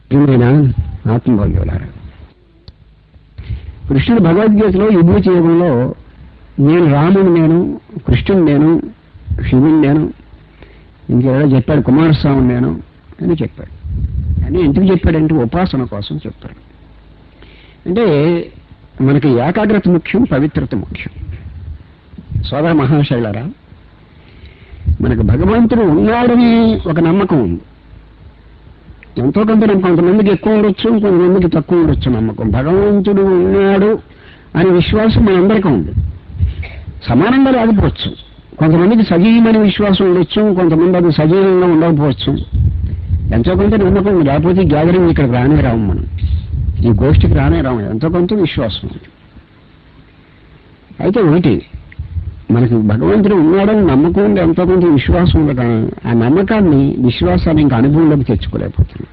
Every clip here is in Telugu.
ప్రియమైన ఆత్మభాగ్యులారా కృష్ణుడు భగవద్గీతలో విభూతి యుగంలో నేను రాముడు నేను కృష్ణుడు నేను శివుడు నేను ఇంకెవరో చెప్పాడు కుమారస్వామి నేను అని చెప్పాడు అని ఎందుకు చెప్పాడంటే ఉపాసన కోసం చెప్పాడు అంటే మనకి ఏకాగ్రత ముఖ్యం పవిత్రత ముఖ్యం సోదర మహాశైలరా మనకు భగవంతుడు ఉన్నాడని ఒక నమ్మకం ఉంది ఎంతో కొంత నమ్మకం కొంతమందికి ఎక్కువ ఉండొచ్చు కొంతమందికి తక్కువ ఉండొచ్చు నమ్మకం భగవంతుడు ఉన్నాడు అనే విశ్వాసం మనందరికీ ఉంది సమానంగా లేకపోవచ్చు కొంతమందికి సజీవమైన విశ్వాసం ఉండొచ్చు కొంతమంది అది సజీవంగా ఉండకపోవచ్చు ఎంతో కొంత నమ్మకం ఉంది లేకపోతే గ్యాదరింగ్ ఇక్కడికి రానే రాము మనం ఈ గోష్ఠికి రానే రాము ఎంతో కొంత విశ్వాసం ఉంది అయితే ఒకటి మనకి భగవంతుడు ఉన్నాడని నమ్మకం ఉంది ఎంతో కొంత విశ్వాసం ఉంది కానీ ఆ నమ్మకాన్ని విశ్వాసాన్ని ఇంకా అనుభవంలోకి తెచ్చుకోలేకపోతున్నాం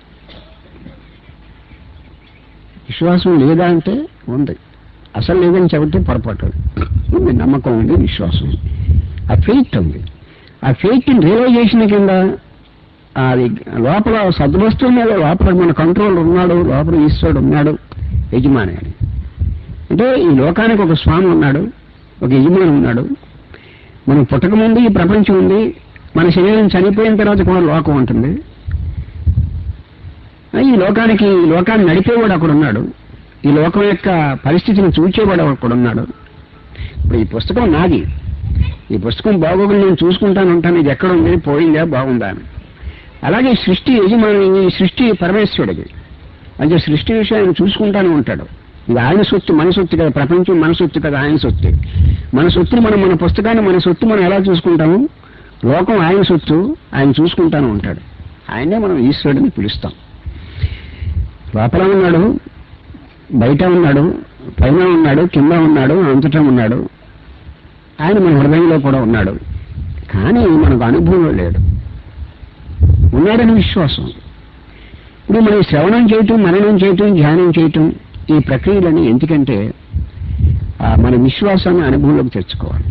విశ్వాసం లేదా అంటే ఉంది అసలు లేదని చెబితే పొరపాటు ఉంది నమ్మకం ఉంది విశ్వాసం ఉంది ఆ ఫెయిట్ ఉంది ఆ ఫెయిట్ రియలైజేషన్ కింద అది లోపల సద్వస్తువు మీద లోపల మన కంట్రోల్ ఉన్నాడు లోపల ఈశ్వరుడు ఉన్నాడు యజమాని అని అంటే ఈ లోకానికి ఒక స్వామి ఉన్నాడు ఒక యజమాని ఉన్నాడు మనం పుట్టక ముందు ఈ ప్రపంచం ఉంది మన శరీరం చనిపోయిన తర్వాత కూడా లోకం ఉంటుంది ఈ లోకానికి ఈ లోకాన్ని నడిపేవాడు అక్కడ ఉన్నాడు ఈ లోకం యొక్క పరిస్థితిని చూచేవాడు అక్కడ ఉన్నాడు ఇప్పుడు ఈ పుస్తకం నాది ఈ పుస్తకం బాగోగులు నేను చూసుకుంటాను ఉంటాను ఇది ఎక్కడ ఉంది పోయిందా బాగుందా అని అలాగే సృష్టి యజమాని ఈ సృష్టి పరమేశ్వరుడికి అంటే సృష్టి విషయాన్ని చూసుకుంటానే ఉంటాడు ఇది ఆయన సొత్తు మన సొత్తు కదా ప్రపంచం మన సొత్తు కదా ఆయన సొత్తు మన సొత్తుని మనం మన పుస్తకాన్ని మన సొత్తు మనం ఎలా చూసుకుంటాము లోకం ఆయన సొత్తు ఆయన చూసుకుంటానే ఉంటాడు ఆయనే మనం ఈశ్వరుడిని పిలుస్తాం లోపల ఉన్నాడు బయట ఉన్నాడు పైన ఉన్నాడు కింద ఉన్నాడు అంతటా ఉన్నాడు ఆయన మన హృదయంలో కూడా ఉన్నాడు కానీ మనకు అనుభవంలో లేడు ఉన్నాడని విశ్వాసం ఇప్పుడు మనం శ్రవణం చేయటం మననం చేయటం ధ్యానం చేయటం ఈ ప్రక్రియలని ఎందుకంటే మన విశ్వాసాన్ని అనుభవంలోకి తెచ్చుకోవాలి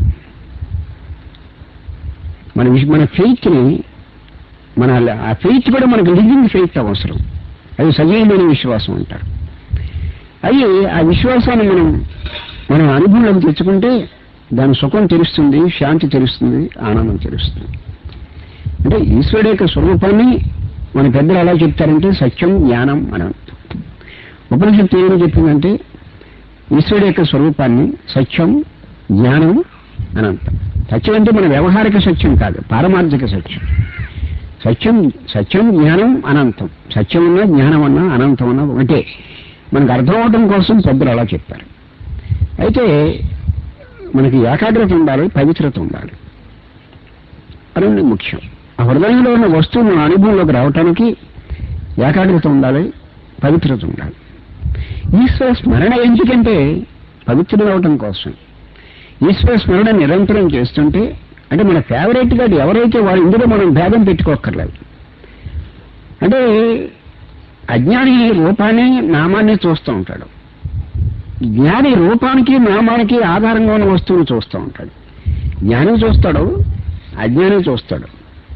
మన మన ఫెయిత్ని మన ఆ ఫెయిత్ కూడా మనకు లివింగ్ ఫెయిత్ అవసరం అది సజీవమైన విశ్వాసం అంటారు అది ఆ విశ్వాసాన్ని మనం మనం అనుభవంలోకి తెచ్చుకుంటే దాని సుఖం తెలుస్తుంది శాంతి తెలుస్తుంది ఆనందం తెలుస్తుంది అంటే ఈశ్వరుడు యొక్క స్వరూపాన్ని మన పెద్దలు ఎలా చెప్తారంటే సత్యం జ్ఞానం అని ఉపనిషత్తు ఏమని చెప్పిందంటే ఈశ్వరుడు యొక్క స్వరూపాన్ని సత్యం జ్ఞానం అని అంటాం సత్యం అంటే మన వ్యవహారిక సత్యం కాదు పారమార్థిక సత్యం సత్యం సత్యం జ్ఞానం అనంతం సత్యం ఉన్నా జ్ఞానం అన్నా అనంతం అన్నా ఒకటే మనకు అర్థం అవడం కోసం పెద్దలు అలా చెప్పారు అయితే మనకి ఏకాగ్రత ఉండాలి పవిత్రత ఉండాలి అనేది ముఖ్యం ఆ హృదయంలో ఉన్న వస్తువు మన అనుభవంలోకి రావటానికి ఏకాగ్రత ఉండాలి పవిత్రత ఉండాలి ఈశ్వర స్మరణ ఎందుకంటే పవిత్రం అవటం కోసం ఈశ్వర స్మరణ నిరంతరం చేస్తుంటే అంటే మన ఫేవరెట్ గా ఎవరైతే వాడు ఇందులో మనం భేదం పెట్టుకోక్కర్లేదు అంటే అజ్ఞాని రూపాన్ని నామాన్ని చూస్తూ ఉంటాడు జ్ఞాని రూపానికి నామానికి ఆధారంగా ఉన్న వస్తువును చూస్తూ ఉంటాడు జ్ఞాని చూస్తాడు అజ్ఞాని చూస్తాడు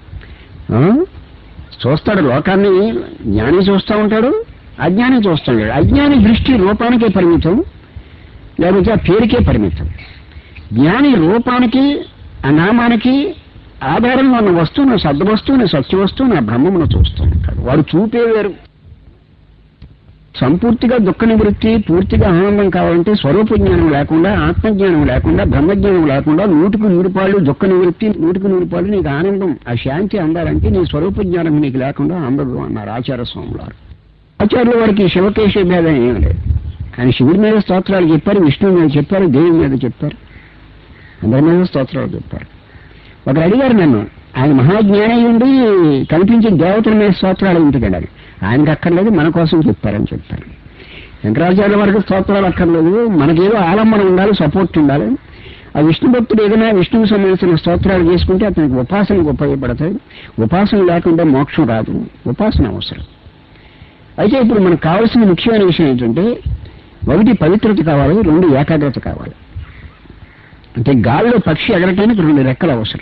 చూస్తాడు లోకాన్ని జ్ఞాని చూస్తూ ఉంటాడు అజ్ఞాని చూస్తూ ఉంటాడు అజ్ఞాని దృష్టి రూపానికే పరిమితం లేకపోతే ఆ పేరుకే పరిమితం జ్ఞాని రూపానికి ఆ నామానికి ఆధారంగా ఉన్న వస్తువును సద్వస్తువుని సత్యవస్తువుని ఆ బ్రహ్మమును చూస్తూ ఉంటాడు వాడు చూపే వేరు సంపూర్తిగా దుఃఖ నివృత్తి పూర్తిగా ఆనందం కావాలంటే స్వరూప జ్ఞానం లేకుండా ఆత్మజ్ఞానం లేకుండా బ్రహ్మజ్ఞానం లేకుండా నూటికి నూరుపాళ్ళు దుఃఖ నివృత్తి నూటికి నూరుపాళ్ళు నీకు ఆనందం ఆ శాంతి అందాలంటే నీ స్వరూప జ్ఞానం నీకు లేకుండా అందదు అన్నారు ఆచార్య స్వాములారు ఆచార్యుల వారికి శివకేశ భేదం ఏం లేదు ఆయన శివుడి మీద స్తోత్రాలు చెప్పారు విష్ణువు మీద చెప్పారు దేవి మీద చెప్పారు అందరి మీద స్తోత్రాలు చెప్పారు ఒకరు అడిగారు నన్ను ఆయన మహాజ్ఞాని ఉండి కనిపించిన దేవతల మీద స్తోత్రాలు ఎందుకండి ఆయనకు అక్కర్లేదు మన కోసం చెప్పారని చెప్పారు శంకరాచార్య వరకు స్తోత్రాలు అక్కర్లేదు మనకేదో ఆలంబన ఉండాలి సపోర్ట్ ఉండాలి ఆ విష్ణు భక్తుడు ఏదైనా విష్ణువు సంబంధించిన స్తోత్రాలు చేసుకుంటే అతనికి ఉపాసనకు ఉపయోగపడతాయి ఉపాసన లేకుండా మోక్షం రాదు ఉపాసన అవసరం అయితే ఇప్పుడు మనకు కావాల్సిన ముఖ్యమైన విషయం ఏంటంటే ఒకటి పవిత్రత కావాలి రెండు ఏకాగ్రత కావాలి అంటే గాలిలో పక్షి ఎగరటానికి రెండు రెక్కలు అవసరం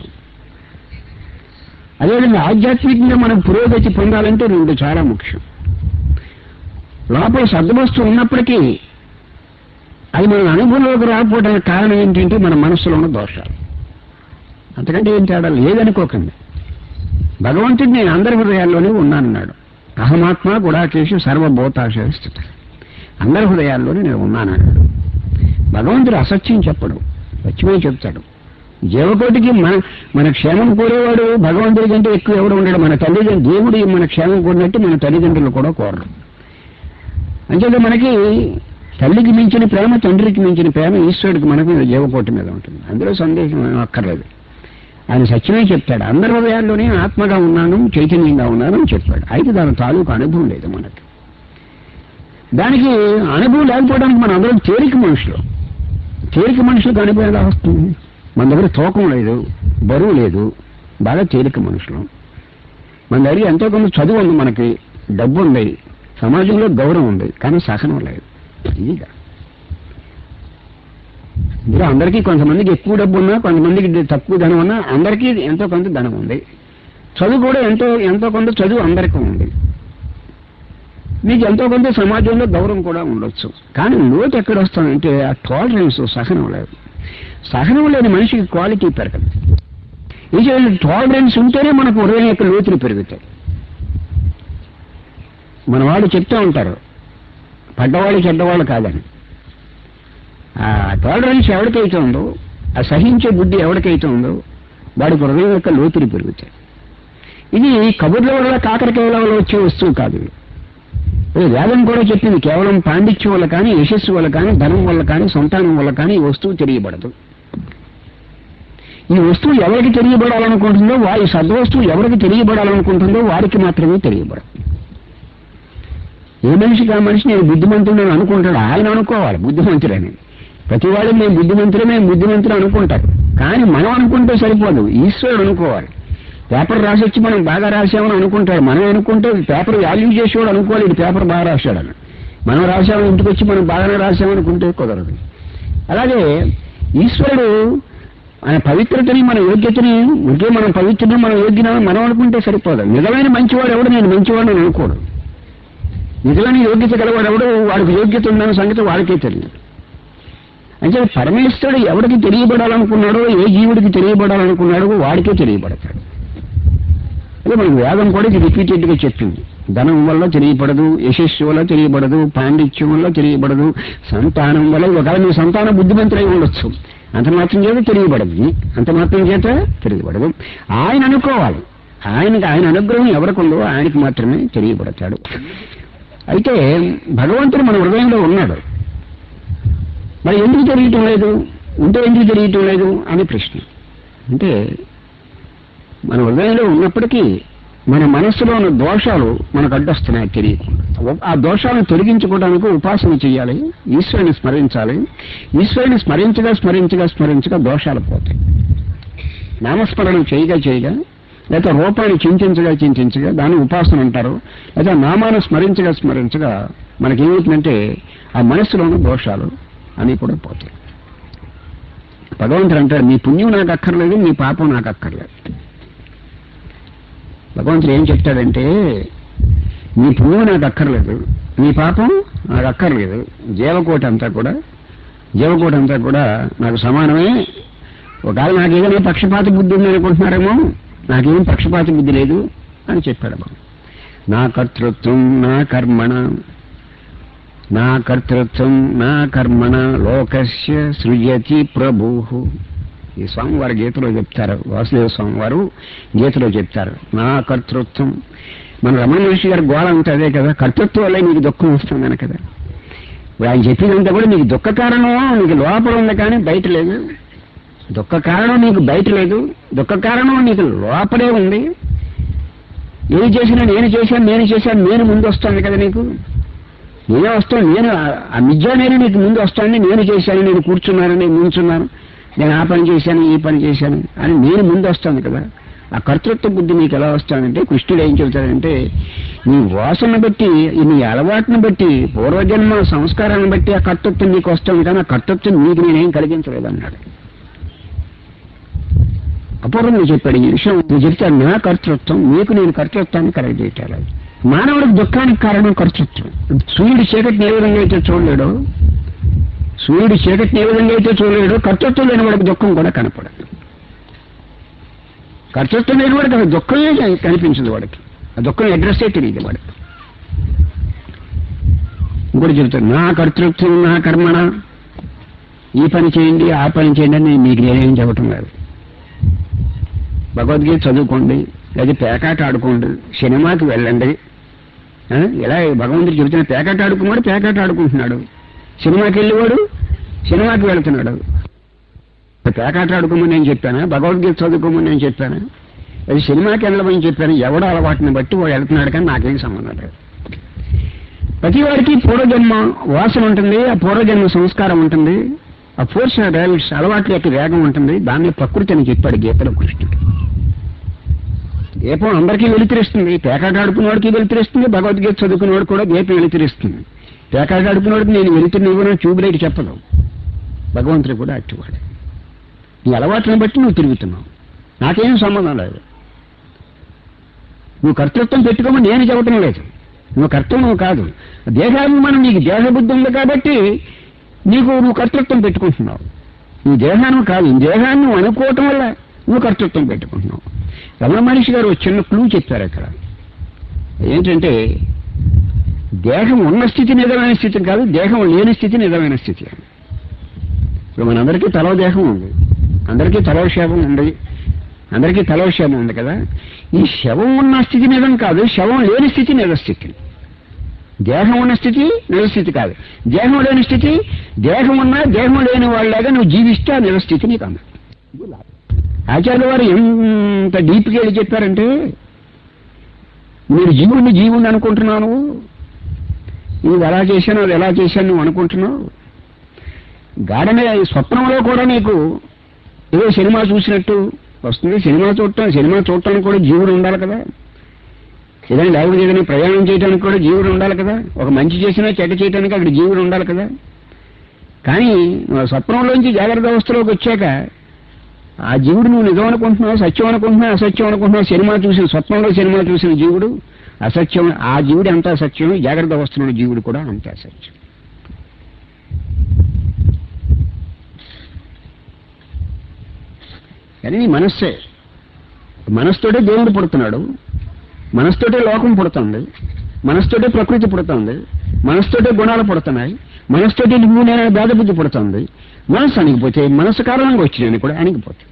అదేవిధంగా ఆధ్యాత్మికంగా మనం పురోగతి పొందాలంటే రెండు చాలా ముఖ్యం లోపల సద్వస్తు ఉన్నప్పటికీ అది మన అనుభవంలోకి రాకపోవడానికి కారణం ఏంటంటే మన మనస్సులో ఉన్న దోషాలు అంతకంటే ఏం తేడా లేదనుకోకండి భగవంతుడు నేను అందరి హృదయాల్లోనే ఉన్నానన్నాడు అహమాత్మ గుడాకేశు సర్వభూతాశిస్థిత అందరి హృదయాల్లోనే నేను ఉన్నానన్నాడు భగవంతుడు అసత్యం చెప్పడు సత్యమే చెప్తాడు జీవకోటికి మన మన క్షేమం కోరేవాడు భగవంతుడి కంటే ఎక్కువ ఎవడు ఉండడు మన తల్లిదండ్రులు దేవుడు మన క్షేమం కోరినట్టు మన తల్లిదండ్రులు కూడా కోరరు అంచేత మనకి తల్లికి మించిన ప్రేమ తండ్రికి మించిన ప్రేమ ఈశ్వరుడికి మనకు జీవకోటి మీద ఉంటుంది అందులో సందేహం ఏం అక్కర్లేదు ఆయన సత్యమే చెప్తాడు అందరి హృదయాల్లోనే ఆత్మగా ఉన్నాను చైతన్యంగా ఉన్నాను అని చెప్పాడు అయితే దాని తాలూకు అనుభవం లేదు మనకి దానికి అనుభవం లేకపోవడానికి మన అందరం తేలిక మనుషులు తేలిక మనుషులకు అనుభవం ఎలా వస్తుంది మన దగ్గర తూకం లేదు బరువు లేదు బాగా తేలిక మనుషులు మన దగ్గర ఎంతో కొంత చదువు ఉంది మనకి డబ్బు ఉంది సమాజంలో గౌరవం ఉంది కానీ సహనం లేదు ఇదిగా ఇందులో అందరికీ కొంతమందికి ఎక్కువ డబ్బు ఉన్నా కొంతమందికి తక్కువ ధనం ఉన్నా అందరికీ ఎంతో కొంత ధనం ఉంది చదువు కూడా ఎంతో ఎంతో కొంత చదువు అందరికీ ఉంది మీకు ఎంతో కొంత సమాజంలో గౌరవం కూడా ఉండొచ్చు కానీ లోతు ఎక్కడ వస్తుందంటే ఆ టాలరెన్స్ సహనం లేదు సహనం లేని మనిషికి క్వాలిటీ పెరగదు ఇది టాలరెన్స్ ఉంటేనే మనకు హృదయం యొక్క లోతులు పెరుగుతాయి మన వాళ్ళు చెప్తూ ఉంటారు పడ్డవాళ్ళు చెడ్డవాళ్ళు కాదని ఆ టాలరెన్స్ ఎవరికైతే ఉందో ఆ సహించే బుద్ధి ఎవరికైతే ఉందో వాడికి హృదయం యొక్క లోతులు పెరుగుతాయి ఇది కబుర్ల వల్ల కాకరకాయల వల్ల వచ్చే వస్తువు కాదు ఇది. ఇది వేదం కూడా చెప్పింది కేవలం పాండిత్యం వల్ల కానీ యశస్సు వల్ల కానీ ధనం వల్ల కానీ సంతానం వల్ల కానీ ఈ వస్తువు తెలియబడదు ఈ వస్తువు ఎవరికి తెలియబడాలనుకుంటుందో వారి సద్వస్తువు ఎవరికి తెలియబడాలనుకుంటుందో వారికి మాత్రమే తెలియబడదు ఏ మనిషికి ఆ మనిషి నేను బుద్ధిమంతుడు అని అనుకుంటాడు ఆయన అనుకోవాలి బుద్ధిమంతుడని ప్రతి వాళ్ళు మేము బుద్ధిమంతులు మేము బుద్ధిమంతులు అనుకుంటారు కానీ మనం అనుకుంటే సరిపోదు ఈశ్వరుడు అనుకోవాలి పేపర్ రాసొచ్చి మనం బాగా రాసామని అనుకుంటాడు మనం అనుకుంటే పేపర్ వాల్యూ చేసేవాడు అనుకోవాలి ఇది పేపర్ బాగా రాశాడని మనం రాసామని ఇంటికి వచ్చి మనం బాగానే రాసామనుకుంటే కుదరదు అలాగే ఈశ్వరుడు ఆయన పవిత్రతని మన యోగ్యతని ఉంటే మనం పవిత్రని మనం యోగ్యనని మనం అనుకుంటే సరిపోదు నిజమైన మంచివాడు ఎవడు నేను మంచివాడు అని అనుకోడు నిజమైన యోగ్యత గలవాడు ఎవడు వాడికి యోగ్యత ఉందన్న సంగతి వాడికే తెలియదు అంటే పరమేశ్వరుడు ఎవడికి తెలియబడాలనుకున్నాడో ఏ జీవుడికి తెలియబడాలనుకున్నాడో వాడికే తెలియబడతాడు అదే మనకు వేదం కూడా ఇది రిపీటెడ్ గా చెప్పింది ధనం వల్ల తెలియబడదు యశస్సు వల్ల తెలియబడదు పాండిత్యం వల్ల తెలియబడదు సంతానం వల్ల ఒకవేళ నీ సంతానం బుద్ధిమంతులై ఉండొచ్చు అంత మాత్రం చేత తెలియబడదు అంత మాత్రం చేత తెలియబడదు ఆయన అనుకోవాలి ఆయనకి ఆయన అనుగ్రహం ఎవరికి ఉందో ఆయనకి మాత్రమే తెలియబడతాడు అయితే భగవంతుడు మన హృదయంలో ఉన్నాడు మరి ఎందుకు తెలియటం లేదు ఉంటే ఎందుకు తెలియటం లేదు అని ప్రశ్న అంటే మన హృదయంలో ఉన్నప్పటికీ మన మనస్సులో ఉన్న దోషాలు మనకు అడ్డొస్తున్నాయి తెలియకుండా ఆ దోషాలను తొలగించుకోవడానికి ఉపాసన చేయాలి ఈశ్వరుని స్మరించాలి ఈశ్వరుని స్మరించగా స్మరించగా స్మరించగా దోషాలు పోతాయి నామస్మరణం చేయగా చేయగా లేదా రూపాన్ని చింతించగా చింతించగా దాన్ని ఉపాసన అంటారు లేదా నామాన్ని స్మరించగా స్మరించగా మనకేమవుతుందంటే ఆ మనస్సులో ఉన్న దోషాలు అన్నీ కూడా పోతాయి భగవంతుడు అంటాడు మీ పుణ్యం నాకు అక్కర్లేదు మీ పాపం నాకు అక్కర్లేదు భగవంతుడు ఏం చెప్తాడంటే మీ పుణ్యం నాకు అక్కర్లేదు మీ పాపం నాకు అక్కర్లేదు జీవకోటి అంతా కూడా జీవకోటి అంతా కూడా నాకు సమానమే ఒకవేళ నాకు ఏదైనా పక్షపాత బుద్ధి ఉంది అనుకుంటున్నారేమో నాకేం పక్షపాత బుద్ధి లేదు అని చెప్పాడు బాబు నా కర్తృత్వం నా కర్మణ నా కర్తృత్వం నా కర్మణ లోకస్య సృజతి ప్రభు ఈ స్వామివారి గీతలో చెప్తారు వాసుదేవ స్వామివారు గీతలో చెప్తారు నా కర్తృత్వం మన రమణ మహర్షి గారి గోళ అంతా అదే కదా కర్తృత్వం వల్లే నీకు దుఃఖం వస్తుందని కదా ఇప్పుడు ఆయన చెప్పినంతా కూడా నీకు దుఃఖ కారణం నీకు లోపల ఉంది కానీ బయట లేదు దుఃఖ కారణం నీకు బయట లేదు దుఃఖ కారణం నీకు లోపలే ఉంది ఏది చేసినా నేను చేశాను నేను చేశాను నేను ముందు వస్తాను కదా నీకు నేనే వస్తాను నేను ఆ- ఆ మిథ్యా నేను నీకు ముందు వస్తాను నేను చేశాను నేను కూర్చున్నాను నేను నించున్నాను నేను ఆ పని చేశాను ఈ పని చేశాను అని నేను ముందు వస్తాను కదా ఆ కర్తృత్వ బుద్ధి నీకు ఎలా వస్తానంటే కృష్ణుడు ఏం చెబుతాడంటే నీ వాసన బట్టి నీ అలవాటును బట్టి పూర్వజన్మ సంస్కారాన్ని బట్టి ఆ కర్తృత్వం నీకు వస్తుంది కానీ ఆ కర్తృత్వం నీకు నేనేం కలిగించలేదు అన్నాడు అపూర్వంగా చెప్పాడు ఈ విషయం నేను చెప్తాను నా కర్తృత్వం మీకు నేను కర్తృత్వాన్ని కరెక్ట్ చేయటాలి మానవుడికి దుఃఖానికి కారణం కర్తృత్వం సూర్యుడు చీకటిని ఏ విధంగా అయితే చూడలేడు సూర్యుడు చీకటిని ఏ విధంగా అయితే చూడలేడు కర్తృత్వం లేని వాడికి దుఃఖం కూడా కనపడదు కర్తృత్వం లేని వాడికి అసలు దుఃఖమే కనిపించదు వాడికి ఆ దుఃఖం అడ్రస్సే తెలియదు వాడికి ఇంకోటి చెబుతాను నా కర్తృత్వం నా కర్మణ ఈ పని చేయండి ఆ పని చేయండి అని మీకు నేనేం చెప్పటం లేదు భగవద్గీత చదువుకోండి లేదా పేకాట ఆడుకోండి సినిమాకి వెళ్ళండి ఆ, ఇలా భగవంతుడు చెబుతున్న పేకాట ఆడుకున్నాడు పేకాట ఆడుకుంటున్నాడు సినిమాకి వెళ్ళేవాడు సినిమాకి వెళ్తున్నాడు పేకాట ఆడుకోమని నేను చెప్పాను భగవద్గీత చదువుకోమని నేను చెప్పాను అది సినిమాకి వెళ్ళమని చెప్పాను ఎవడో అలవాటుని బట్టి వాడు వెళ్తున్నాడు కానీ నాకేం సంబంధం లేదు ప్రతి వాడికి పూర్వజన్మ వాసన ఉంటుంది ఆ పూర్వజన్మ సంస్కారం ఉంటుంది ఆ ఫోర్స్ రైల్స్ అలవాట్ల యొక్క వేగం ఉంటుంది దాన్ని ప్రకృతి అని చెప్పాడు గీతలో కృష్ణుడు దీపం అందరికీ వెలుతురిస్తుంది పేకాట ఆడుకున్నవాడికి వెలుతురిస్తుంది భగవద్గీత చదువుకున్నవాడు కూడా దీపం వెలుతురిస్తుంది పేకాట ఆడుకున్నవాడికి నేను వెలుతురిని ఇవ్వను ట్యూబ్ లైట్ చెప్పదు భగవంతుడు కూడా అట్టువాడు నీ అలవాట్లను బట్టి నువ్వు తిరుగుతున్నావు నాకేం సంబంధం లేదు నువ్వు కర్తృత్వం పెట్టుకోమని నేను చెప్పటం లేదు నువ్వు కర్తవ్యం నువ్వు కాదు దేహాభిమానం నీకు దేహబుద్ధి ఉంది కాబట్టి నీకు నువ్వు కర్తృత్వం పెట్టుకుంటున్నావు నువ్వు దేహాన్ని కాదు ఈ దేహాన్ని నువ్వు అనుకోవటం వల్ల నువ్వు కర్తృత్వం పెట్టుకుంటున్నావు రమణ మహర్షి గారు ఒక చిన్న క్లూ చెప్పారు అక్కడ ఏంటంటే దేహం ఉన్న స్థితి నిజమైన స్థితి కాదు దేహం లేని స్థితి నిజమైన స్థితి అని ఇప్పుడు మనందరికీ తలో దేహం ఉంది అందరికీ తలో శవం ఉంది అందరికీ తలో శవం ఉంది కదా ఈ శవం ఉన్న స్థితి నిజం కాదు శవం లేని స్థితి నిజస్థితి దేహం ఉన్న స్థితి నిజస్థితి కాదు దేహం లేని స్థితి దేహం ఉన్నా దేహం లేని వాళ్ళలాగా నువ్వు జీవిస్తే ఆ నిజస్థితి నీకు అన్న ఆచార్య వారు ఎంత డీప్గా వెళ్ళి చెప్పారంటే మీరు జీవుణ్ణి జీవుణ్ణి అనుకుంటున్నాను ఇది ఎలా చేశాను అది ఎలా చేశాను నువ్వు అనుకుంటున్నావు గాఢమే స్వప్నంలో కూడా నీకు ఏదో సినిమా చూసినట్టు వస్తుంది సినిమా చూడటం సినిమా చూడటానికి కూడా జీవుడు ఉండాలి కదా ఏదైనా లేకపోతే ఏదైనా ప్రయాణం చేయడానికి కూడా జీవుడు ఉండాలి కదా ఒక మంచి చేసినా చెడ్డ చేయడానికి అక్కడ జీవుడు ఉండాలి కదా కానీ నువ్వు స్వప్నంలోంచి జాగ్రత్త అవస్థలోకి వచ్చాక ఆ జీవుడు నువ్వు నిజం అనుకుంటున్నావు సత్యం అనుకుంటున్నావు అసత్యం అనుకుంటున్నావు సినిమా చూసిన స్వప్నంలో సినిమా చూసిన జీవుడు అసత్యం ఆ జీవుడు అంతా సత్యం జాగ్రత్త అవస్థలో జీవుడు కూడా అంతే అసత్యం కానీ నీ మనస్సే మనస్తోటే దేవుడు పుడుతున్నాడు మనస్తోటే లోకం పుడుతుంది మనస్తోటే ప్రకృతి పుడుతుంది మనస్తోటే గుణాలు పుడుతున్నాయి మనస్తోటే నువ్వు నేను భేద బుద్ధి పుడుతుంది మనస్సు అణిగిపోతే మనస్సు కారణంగా వచ్చినాను కూడా అణిగిపోతుంది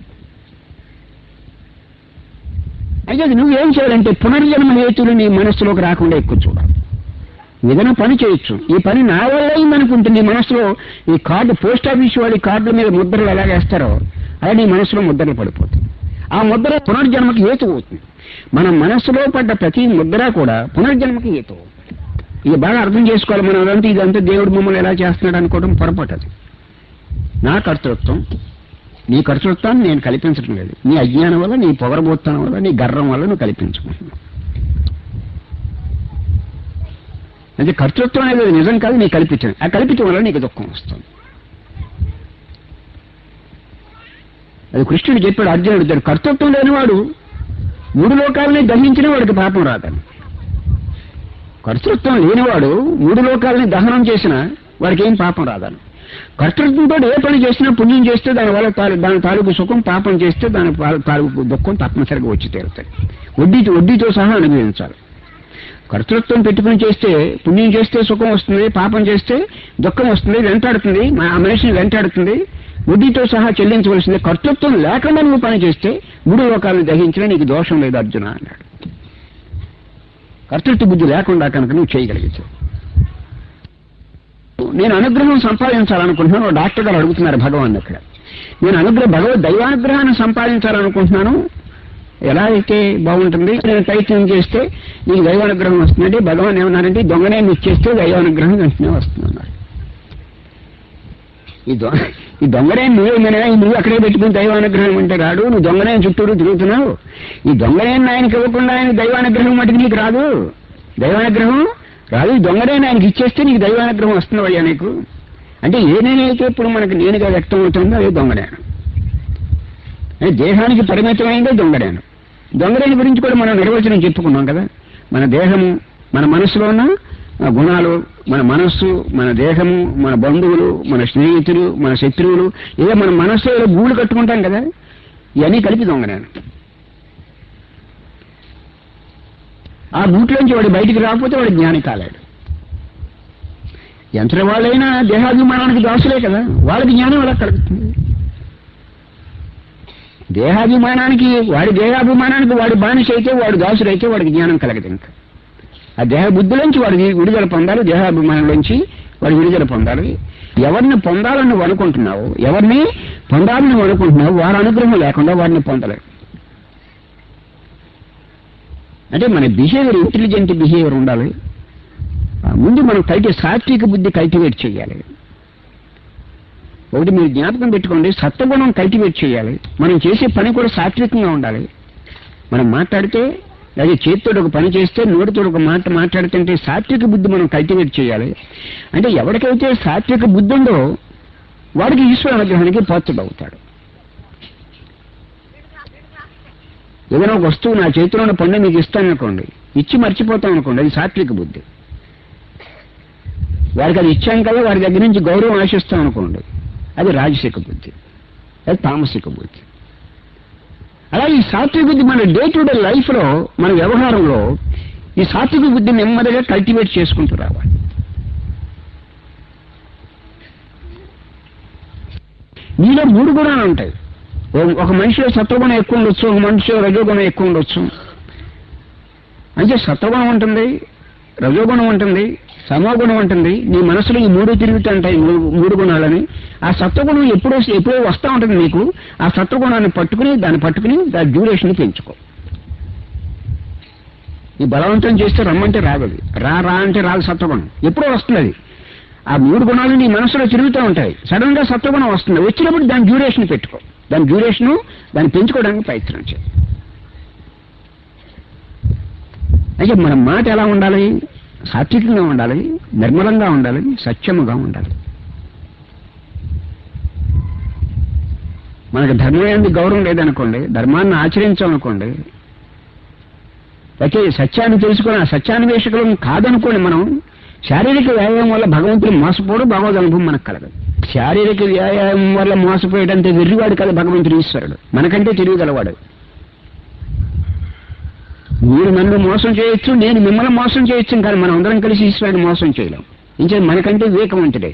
అయితే అది నువ్వేం చేయాలంటే పునర్జన్మ హేతులు నీ మనస్సులోకి రాకుండా ఎక్కువ చూడాలి ఏదైనా పని చేయొచ్చు ఈ పని నా వల్ల అయిందనుకుంటే నీ మనసులో ఈ కార్డు పోస్ట్ ఆఫీస్ వాడి కార్డుల మీద ముద్రలు ఎలా వేస్తారో అలా నీ మనసులో ముద్రలు పడిపోతుంది ఆ ముద్ర పునర్జన్మకి హేతు అవుతుంది మన మనస్సులో పడ్డ ప్రతి ముద్ర కూడా పునర్జన్మకి హేతు అవుతుంది ఇది బాగా అర్థం చేసుకోవాలి మనం అదంతా ఇదంతా దేవుడు మమ్మల్ని ఎలా చేస్తున్నాడు అనుకోవడం పొరపాటు అది నా కర్తృత్వం నీ కర్తృత్వాన్ని నేను కల్పించడం లేదు నీ అజ్ఞానం వల్ల నీ పొగరబోత్తనం వల్ల నీ గర్వం వల్ల నువ్వు కల్పించుకుంటున్నావు అంటే కర్తృత్వం అనేది నిజం కాదు నీ కల్పించడం ఆ కల్పించడం వల్ల నీకు దుఃఖం వస్తుంది అది కృష్ణుడు చెప్పాడు అర్జునుడు దాని కర్తృత్వం లేనివాడు మూడు లోకాలని దహించిన వాడికి పాపం రాదని కర్తృత్వం లేనివాడు మూడు లోకాలని దహనం చేసిన వాడికి ఏం పాపం రాదని కర్తృత్వంతో ఏ పని చేసినా పుణ్యం చేస్తే దాని వల్ల తాలూ- దాని తాలూకు సుఖం పాపం చేస్తే దాని పా- తాలూకు దుఃఖం తప్పనిసరిగా వచ్చి తీరుతాయి వడ్డీ వడ్డీతో సహా అనుభవించాలి కర్తృత్వం పెట్టుకుని చేస్తే పుణ్యం చేస్తే సుఖం వస్తుంది పాపం చేస్తే దుఃఖం వస్తుంది వెంటాడుతుంది మా- ఆ మనిషిని వెంటాడుతుంది వడ్డీతో సహా చెల్లించవలసింది కర్తృత్వం లేకుండా నువ్వు పని చేస్తే మూడు లోకాలను దహించినా నీకు దోషం లేదు అర్జున అన్నాడు కర్తృత్వ బుద్ధి లేకుండా కనుక నువ్వు చేయగలిగితే నేను అనుగ్రహం సంపాదించాలనుకుంటున్నాను ఓ డాక్టర్ గారు అడుగుతున్నారు భగవాన్ అక్కడ నేను అనుగ్రహం భగవద్ దైవానుగ్రహాన్ని సంపాదించాలనుకుంటున్నాను ఎలా అయితే బాగుంటుంది నేను ప్రయత్నం చేస్తే నీకు దైవానుగ్రహం వస్తుందంటే భగవాన్ ఏమన్నారంటే ఈ దొంగనే నీకు చేస్తే దైవానుగ్రహం వెంటనే వస్తుంది అన్నారు ఈ దొంగ ఈ దొంగనే నువ్వేమైనా నువ్వు అక్కడే పెట్టుకుని దైవానుగ్రహం అంటే రాడు నువ్వు దొంగనే చుట్టూరు తిరుగుతున్నావు ఈ దొంగనే ఆయనకి ఇవ్వకుండా ఆయన దైవానుగ్రహం మటుకు నీకు రాదు దైవానుగ్రహం రాదు ఈ దొంగనే ఆయనకి ఇచ్చేస్తే నీకు దైవానుగ్రహం వస్తుంది అయ్యా నీకు అంటే ఏ నేనైతే ఇప్పుడు మనకు నేనుగా వ్యక్తం అవుతుందో అదే దొంగనేను అంటే దేహానికి పరిమితమైందే దొంగడేను దొంగడేని గురించి కూడా మనం నిర్వచనం చెప్పుకున్నాం కదా మన దేహము మన మనసులో ఉన్న ఆ, గుణాలు మన మనస్సు మన దేహము మన బంధువులు మన స్నేహితులు మన శత్రువులు ఏదో మన మనస్సులో ఏదో గూడు కట్టుకుంటాం కదా ఇవన్నీ కలిపి దొంగ నేను ఆ గూట్లోంచి వాడు బయటికి రాకపోతే వాడు జ్ఞాని కాలేడు ఎంత వాళ్ళైనా దేహాభిమానానికి దాసులే కదా వాళ్ళకి జ్ఞానం ఎలా కలుగుతుంది దేహాభిమానానికి వాడి దేహాభిమానానికి వాడి బానిస అయితే వాడు దాసుడైతే వాడికి జ్ఞానం కలగదు ఇంకా ఆ దేహ బుద్ధిలోంచి వాడికి విడుదల పొందాలి దేహాభిమానంలోంచి వాడు విడుదల పొందాలి ఎవరిని పొందాలని నువ్వు అనుకుంటున్నావు ఎవరిని పొందాలని నువ్వు అనుకుంటున్నావు వారి అనుగ్రహం లేకుండా వాడిని పొందలేవు అంటే మన బిహేవియర్ ఇంటెలిజెంట్ బిహేవియర్ ఉండాలి ఆ, ముందు మనం కల్టి సాత్విక బుద్ధి కల్టివేట్ చేయాలి ఒకటి మీరు జ్ఞాపకం పెట్టుకోండి సత్వగుణం కల్టివేట్ చేయాలి మనం చేసే పని కూడా సాత్వికంగా ఉండాలి మనం మాట్లాడితే అదే చేతితో ఒక పని చేస్తే నోటితో ఒక మాట మాట్లాడుతుంటే సాత్విక బుద్ధి మనం కల్టివేట్ చేయాలి అంటే ఎవరికైతే సాత్విక బుద్ధి ఉందో వాడికి ఈశ్వర అనుగ్రహానికి పాత్రుడవుతాడు ఏదైనా ఒక వస్తువు నా చేతిలో ఉన్న పండు మీకు ఇస్తాను అనుకోండి ఇచ్చి మర్చిపోతాం అనుకోండి అది సాత్విక బుద్ధి వారికి అది ఇచ్చాం కదా వారి దగ్గర నుంచి గౌరవం ఆశిస్తాం అనుకోండి అది రాజసిక బుద్ధి అది తామసిక బుద్ధి అలా ఈ సాత్విక బుద్ధి మన డే టు డే లైఫ్ లో మన వ్యవహారంలో ఈ సాత్విక బుద్ధి నెమ్మదిగా కల్టివేట్ చేసుకుంటూ రావాలి మీలో మూడు గుణాలు ఉంటాయి ఓ- ఒక మనిషిలో సత్వగుణం ఎక్కువ ఉండొచ్చు ఒక మనిషిలో రజోగుణం ఎక్కువ ఉండొచ్చు అంటే సత్వగుణం ఉంటుంది రజోగుణం ఉంటుంది సమోగుణం ఉంటుంది నీ మనసులో ఈ మూడు తిరుగుతుంటాయి మూడు మూడు గుణాలని ఆ సత్వగుణం ఎప్పుడో ఎప్పుడో వస్తూ ఉంటుంది నీకు ఆ సత్వగుణాన్ని పట్టుకుని దాన్ని పట్టుకుని దాని డ్యూరేషన్ పెంచుకో ఈ బలవంతం చేస్తే రమ్మంటే రాగదు రా రా అంటే రాదు సత్వగుణం ఎప్పుడో వస్తుంది అది ఆ మూడు గుణాలు నీ మనసులో తిరుగుతూ ఉంటాయి సడన్ గా సత్వగుణం వస్తుంది వచ్చినప్పుడు దాని డ్యూరేషన్ పెట్టుకో దాని డ్యూరేషన్ దాన్ని పెంచుకోవడానికి ప్రయత్నం చేయి అయితే మన మాట ఎలా ఉండాలి సాత్వికంగా ఉండాలి నిర్మలంగా ఉండాలి సత్యముగా ఉండాలి మనకు ధర్మం ఏంది గౌరవం లేదనుకోండి ధర్మాన్ని ఆచరించామనుకోండి అయితే సత్యాన్ని తెలుసుకుని ఆ సత్యాన్వేషకులం కాదనుకోండి మనం శారీరక వ్యాయామం వల్ల భగవంతుడు మోసపోడు భగవద్ అనుభవం మనకు కలగదు శారీరక వ్యాయామం వల్ల మోసపోయేటంటే వెర్రివాడు కదా భగవంతుడు ఈశ్వరుడు మనకంటే తెలియగలవాడు మీరు నన్ను మోసం చేయొచ్చు నేను మిమ్మల్ని మోసం చేయొచ్చు కానీ మనం అందరం కలిసి ఈశ్వరుని మోసం చేయలేం ఇంకే మనకంటే వివేకవంతుడే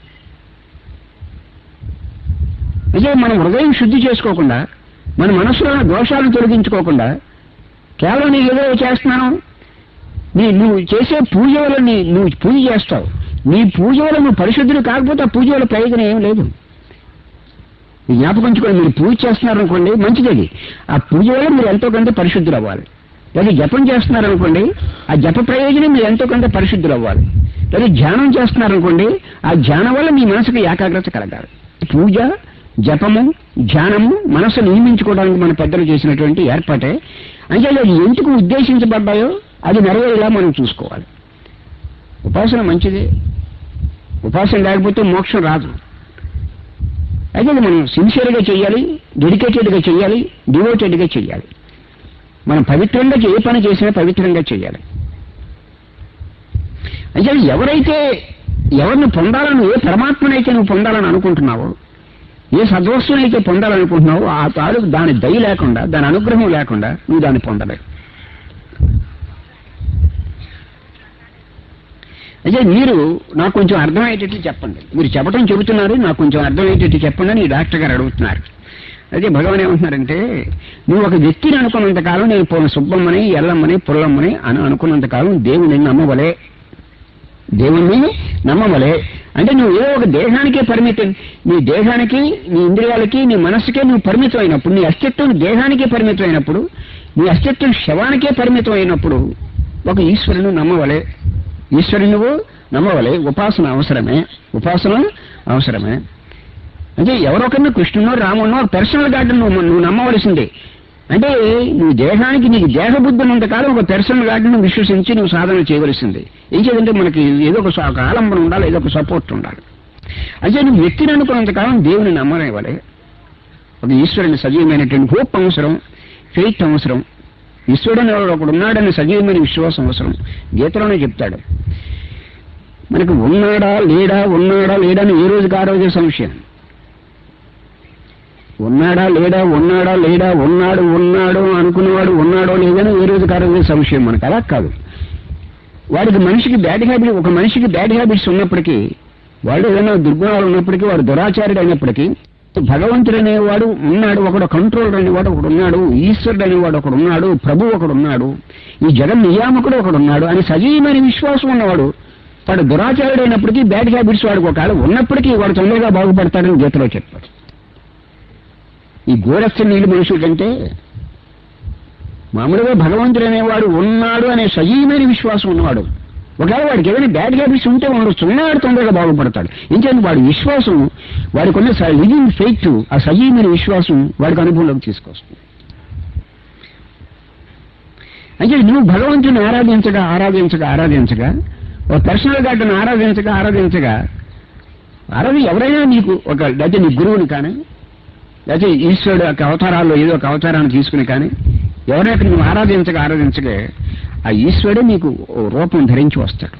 అయితే మనం హృదయం శుద్ధి చేసుకోకుండా మన మనసులో ఉన్న దోషాలను తొలగించుకోకుండా కేవలం నేను ఏదో చేస్తున్నాను నీ నువ్వు చేసే పూజ వల్ల నీ నువ్వు పూజ చేస్తావు నీ పూజ వల్ల నువ్వు పరిశుద్ధుడు కాకపోతే ఆ పూజ వల్ల ప్రయోజనం ఏం లేదు ఈ జ్ఞాపకం ఉంచుకోండి మీరు పూజ చేస్తున్నారనుకోండి మంచిది అది ఆ పూజ వల్ల మీరు ఎంతో కొంత పరిశుద్ధులు అవ్వాలి లేదా జపం చేస్తున్నారనుకోండి ఆ జప ప్రయోజనం మీరు ఎంతో కొంత పరిశుద్ధులు అవ్వాలి లేదా ధ్యానం చేస్తున్నారనుకోండి ఆ ధ్యానం వల్ల మీ మనసుకు ఏకాగ్రత కలగాలి పూజ జపము ధ్యానము మనసు నియమించుకోవడానికి మన పెద్దలు చేసినటువంటి ఏర్పాటే అంటే అది ఎందుకు ఉద్దేశించబడ్డాయో అది నెరవేరేలా మనం చూసుకోవాలి ఉపాసన మంచిదే ఉపాసన లేకపోతే మోక్షం రాదు అయితే అది మనం సిన్సియర్గా చేయాలి డెడికేటెడ్గా చేయాలి డివోటెడ్గా చేయాలి మనం పవిత్రంగా ఏ పని చేసినా పవిత్రంగా చేయాలి అంటే ఎవరైతే ఎవరిని పొందాలని ఏ పరమాత్మనైతే నువ్వు పొందాలని అనుకుంటున్నావో ఏ సద్వస్తునైతే పొందాలనుకుంటున్నావో ఆ తాడు దాని దయ లేకుండా దాని అనుగ్రహం లేకుండా నువ్వు దాన్ని పొందలేవు అయితే మీరు నాకు కొంచెం అర్థమయ్యేటట్టు చెప్పండి మీరు చెప్పడం చెబుతున్నారు నాకు కొంచెం అర్థమయ్యేటట్టు చెప్పండి అని ఈ డాక్టర్ గారు అడుగుతున్నారు అయితే భగవాన్ ఏమంటున్నారంటే నువ్వు ఒక వ్యక్తిని అనుకున్నంత కాలం నేను పొ- సుబ్బమ్మని ఎల్లమ్మని పుల్లమ్మని అని అనుకున్నంత కాలం దేవుని నమ్మవలే దేవుణ్ణి నమ్మవలే అంటే నువ్వు ఏదో ఒక దేహానికే పరిమితం నీ దేహానికి నీ ఇంద్రియాలకి నీ మనస్సుకే నువ్వు పరిమితం అయినప్పుడు నీ అస్తిత్వం దేహానికే పరిమితం అయినప్పుడు నీ అస్తిత్వం శవానికే పరిమితం అయినప్పుడు ఒక ఈశ్వరుని నమ్మవలే ఈశ్వరుని నువ్వు నమ్మవలే ఉపాసన అవసరమే ఉపాసన అవసరమే అంటే ఎవరొకరిని కృష్ణునో రామునో పర్సనల్ గాడ్ నువ్వు నువ్వు నమ్మవలసిందే అంటే నువ్వు దేహానికి నీకు దేహ బుద్ధి ఉన్నంతకాలం ఒక పర్సనల్ గాడ్ నువ్వు విశ్వసించి నువ్వు సాధన చేయవలసిందే ఏం చేయాలంటే మనకి ఏదో ఒక స- ఒక ఆలంబన ఉండాలి ఏదో ఒక సపోర్ట్ ఉండాలి అంటే నువ్వు వ్యక్తిని అనుకున్నంతకాలం దేవుని నమ్మనివ్వాలి ఒక ఈశ్వరుని సజీవమైనటువంటి హోప్ అవసరం ఫెయిత్ అవసరం ఈశ్వరుడు అనేవాడు ఒకడు ఉన్నాడని సజీవమైన విశ్వాసం అవసరం గీతలోనే చెప్తాడు మనకు ఉన్నాడా లేడా ఉన్నాడా లేడా అని ఏ రోజుకి ఆ రోజే సంశయం ఉన్నాడా లేడా ఉన్నాడా లేడా ఉన్నాడు ఉన్నాడు అనుకునేవాడు ఉన్నాడో లేదని ఏ రోజుకి ఆ రోజే సంశయం మనకు అలా కాదు వాడికి మనిషికి బ్యాడ్ హ్యాబిట్ ఒక మనిషికి బ్యాడ్ హ్యాబిట్స్ ఉన్నప్పటికీ వాడు ఏదైనా దుర్గుణాలు ఉన్నప్పటికీ వాడు దురాచారుడు అయినప్పటికీ భగవంతుడు అనేవాడు ఉన్నాడు ఒకడు కంట్రోలర్ అనేవాడు ఒకడు ఉన్నాడు ఈశ్వరుడు అనేవాడు ఒకడు ఉన్నాడు ప్రభు ఒకడు ఉన్నాడు ఈ జగన్ నియామకుడు ఒకడు ఉన్నాడు అని సజీవమైన విశ్వాసం ఉన్నవాడు వాడు దురాచారుడు అయినప్పటికీ బ్యాడ్ హ్యాబిట్స్ వాడికి ఒకవేళ ఉన్నప్పటికీ వాడు తొందరగా బాగుపడతాడని గీతలో చెప్పాడు ఈ గోరస్థ నీళ్ళు మనుషుల కంటే మామూలుగా భగవంతుడు అనేవాడు ఉన్నాడు అనే సజీవమైన విశ్వాసం ఉన్నవాడు ఒకవేళ వాడికి ఏదైనా బ్యాడ్ హ్యాబిట్స్ ఉంటే ఉండొచ్చు ఉన్నాడు తొందరగా బాగుపడతాడు ఇంకేంటి వాడి విశ్వాసం వాడికి ఉన్న లివింగ్ ఫెయిత్ ఆ సజీవమైన విశ్వాసం వాడికి అనుభవంలోకి తీసుకొస్తుంది అంటే నువ్వు భగవంతుని ఆరాధించగా ఆరాధించగా ఆరాధించగా ఒక పర్సనల్ గాడ్ని ఆరాధించగా ఆరాధించగా ఆరాధి ఎవరైనా నీకు ఒక లేకపోతే నీ గురువుని కానీ లేకపోతే ఈశ్వరుడు యొక్క అవతారాల్లో ఏదో ఒక అవతారాన్ని తీసుకుని కానీ ఎవరైనా నువ్వు ఆరాధించగా ఆరాధించగా ఆ ఈశ్వరుడే నీకు ఓ రూపం ధరించి వస్తాడు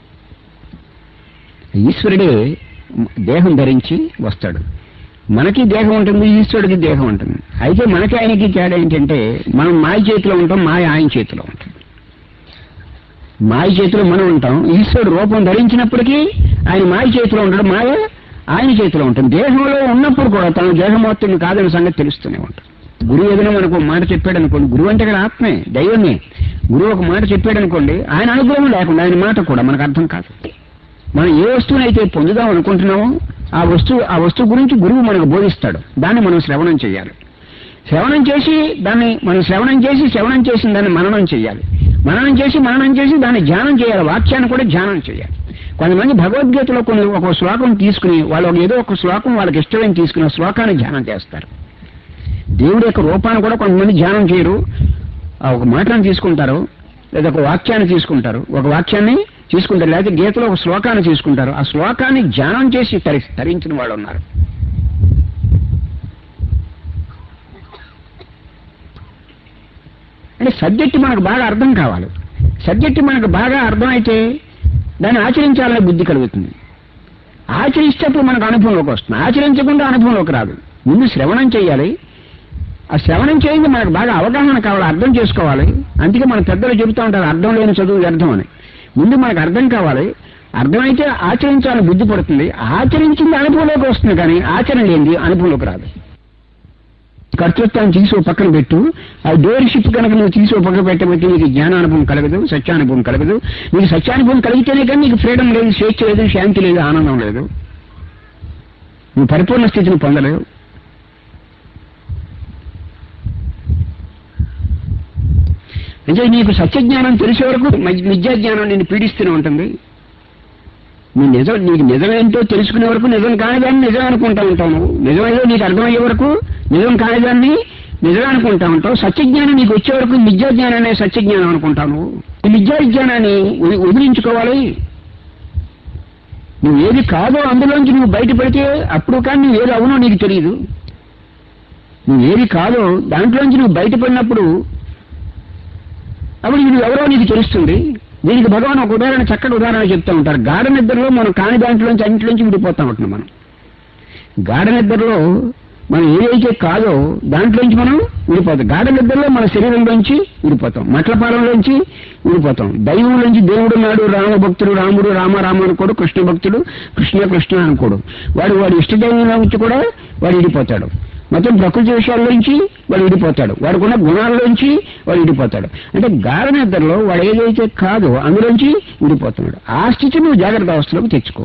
ఈశ్వరుడే దేహం ధరించి వస్తాడు మనకి దేహం ఉంటుంది ఈశ్వరుడికి దేహం ఉంటుంది అయితే మనకి ఆయనకి తేడా ఏంటంటే మనం మాయ చేతిలో ఉంటాం మాయ ఆయన చేతిలో ఉంటుంది మాయ చేతిలో మనం ఉంటాం ఈశ్వరుడు రూపం ధరించినప్పటికీ ఆయన మాయ చేతిలో ఉంటాడు మాయ ఆయన చేతిలో ఉంటుంది దేహంలో ఉన్నప్పుడు కూడా తన దేహమూర్తిని కాదని సంగతి తెలుస్తూనే ఉంటుంది గురువు ఏదైనా మనకు ఒక మాట చెప్పాడు అనుకోండి గురువు అంటే ఇక్కడ ఆత్మే దైవమే గురువు ఒక మాట చెప్పాడు అనుకోండి ఆయన అనుగ్రహం లేకుండా ఆయన మాట కూడా మనకు అర్థం కాదు మనం ఏ వస్తువునైతే పొందుదాం అనుకుంటున్నామో ఆ వస్తువు ఆ వస్తువు గురించి గురువు మనకు బోధిస్తాడు దాన్ని మనం శ్రవణం చేయాలి శ్రవణం చేసి దాన్ని మనం శ్రవణం చేసి శ్రవణం చేసిన దాన్ని మననం చేయాలి మననం చేసి మననం చేసి దాన్ని ధ్యానం చేయాలి వాక్యాన్ని కూడా ధ్యానం చేయాలి కొంతమంది భగవద్గీతలో కొన్ని ఒక శ్లోకం తీసుకుని వాళ్ళు ఒక ఏదో ఒక శ్లోకం వాళ్ళకి ఇష్టమైన తీసుకుని ఆ శ్లోకాన్ని ధ్యానం చేస్తారు దేవుడి యొక్క రూపాన్ని కూడా కొంతమంది ధ్యానం చేయరు ఆ ఒక మాటను తీసుకుంటారు లేదా ఒక వాక్యాన్ని తీసుకుంటారు ఒక వాక్యాన్ని తీసుకుంటారు లేదా గీతలో ఒక శ్లోకాన్ని తీసుకుంటారు ఆ శ్లోకాన్ని ధ్యానం చేసి తరి తరించిన వాళ్ళు ఉన్నారు అంటే సబ్జెక్ట్ మనకు బాగా అర్థం కావాలి సబ్జెక్ట్ మనకు బాగా అర్థమైతే దాన్ని ఆచరించాలనే బుద్ధి కలుగుతుంది ఆచరిస్తేప్పుడు మనకు అనుభవంలోకి వస్తుంది ఆచరించకుండా అనుభవంలోకి రాదు ముందు శ్రవణం చేయాలి ఆ శ్రవణం చేయండి మనకు బాగా అవగాహన కావాలి అర్థం చేసుకోవాలి అందుకే మన పెద్దలు చెబుతూ ఉంటారు అర్థం లేని చదువు వ్యర్థం అని ముందు మనకు అర్థం కావాలి అర్థమైతే ఆచరించాలని బుద్ధి పడుతుంది ఆచరించింది అనుభవంలోకి వస్తుంది కానీ ఆచరణ లేనిది అనుభవంలోకి రాదు కర్తృత్వాన్ని తీసి ఓ పక్కన పెట్టు ఆ డోర్షిప్ కనుక నువ్వు తీసి ఓ పక్కన పెట్టబట్టి నీకు జ్ఞానానుభవం కలగదు సత్యానుభవం కలగదు నీకు సత్యానుభవం కలిగితేనే కానీ నీకు ఫ్రీడమ్ లేదు స్వేచ్ఛ లేదు శాంతి లేదు ఆనందం లేదు నువ్వు పరిపూర్ణ స్థితిని పొందలేవు అంటే నీకు సత్యజ్ఞానం తెలిసే వరకు మ- మిథ్యాజ్ఞానం నిన్ను పీడిస్తూనే ఉంటుంది నీ నిజం నీకు నిజమేంటో తెలుసుకునే వరకు నిజం కానిదాన్ని నిజం అనుకుంటా ఉంటావు నువ్వు నిజమేదో నీకు అర్థమయ్యే వరకు నిజం కానిదాన్ని నిజం అనుకుంటా ఉంటావు సత్యజ్ఞానం నీకు వచ్చే వరకు మిథ్యాజ్ఞానం అనే సత్యజ్ఞానం అనుకుంటావు నువ్వు ఈ మిథ్యాజ్ఞానాన్ని వది- వదిలించుకోవాలి నువ్వు ఏది కాదో అందులోంచి నువ్వు బయటపడితే అప్పుడు కానీ నువ్వు ఏది అవునో నీకు తెలియదు నువ్వు ఏది కాదో దాంట్లోంచి నువ్వు బయటపడినప్పుడు అప్పుడు ఇది ఎవరో నీకు తెలుస్తుంది దీనికి భగవాన్ ఒక ఉదాహరణ చక్కటి ఉదాహరణ చెప్తూ ఉంటారు గాఢ నిద్రలో మనం కాని దాంట్లోంచి అన్నింటిలోంచి విడిపోతా ఉంటున్నాం మనం గాఢ నిద్రలో మనం ఏదైతే కాదో దాంట్లోంచి మనం విడిపోతాం గాఢ నిద్రలో మన శరీరంలోంచి విడిపోతాం మట్లపాలంలోంచి విడిపోతాం దైవంలోంచి దేవుడు నాడు రామ భక్తుడు రాముడు రామ రామ అనుకోడు కృష్ణ భక్తుడు కృష్ణ కృష్ణ అనుకోడు వాడు వాడి ఇష్టదైవంలో నుంచి కూడా వాడు విడిపోతాడు మొత్తం ప్రకృతి విషయాల్లోంచి వాడు విడిపోతాడు వాడుకున్న గుణాల్లోంచి వాడు విడిపోతాడు అంటే గాఢ నిద్రలో వాడు ఏదైతే కాదో అందులోంచి విడిపోతున్నాడు ఆ స్థితి నువ్వు జాగ్రత్త అవస్థలోకి తెచ్చుకో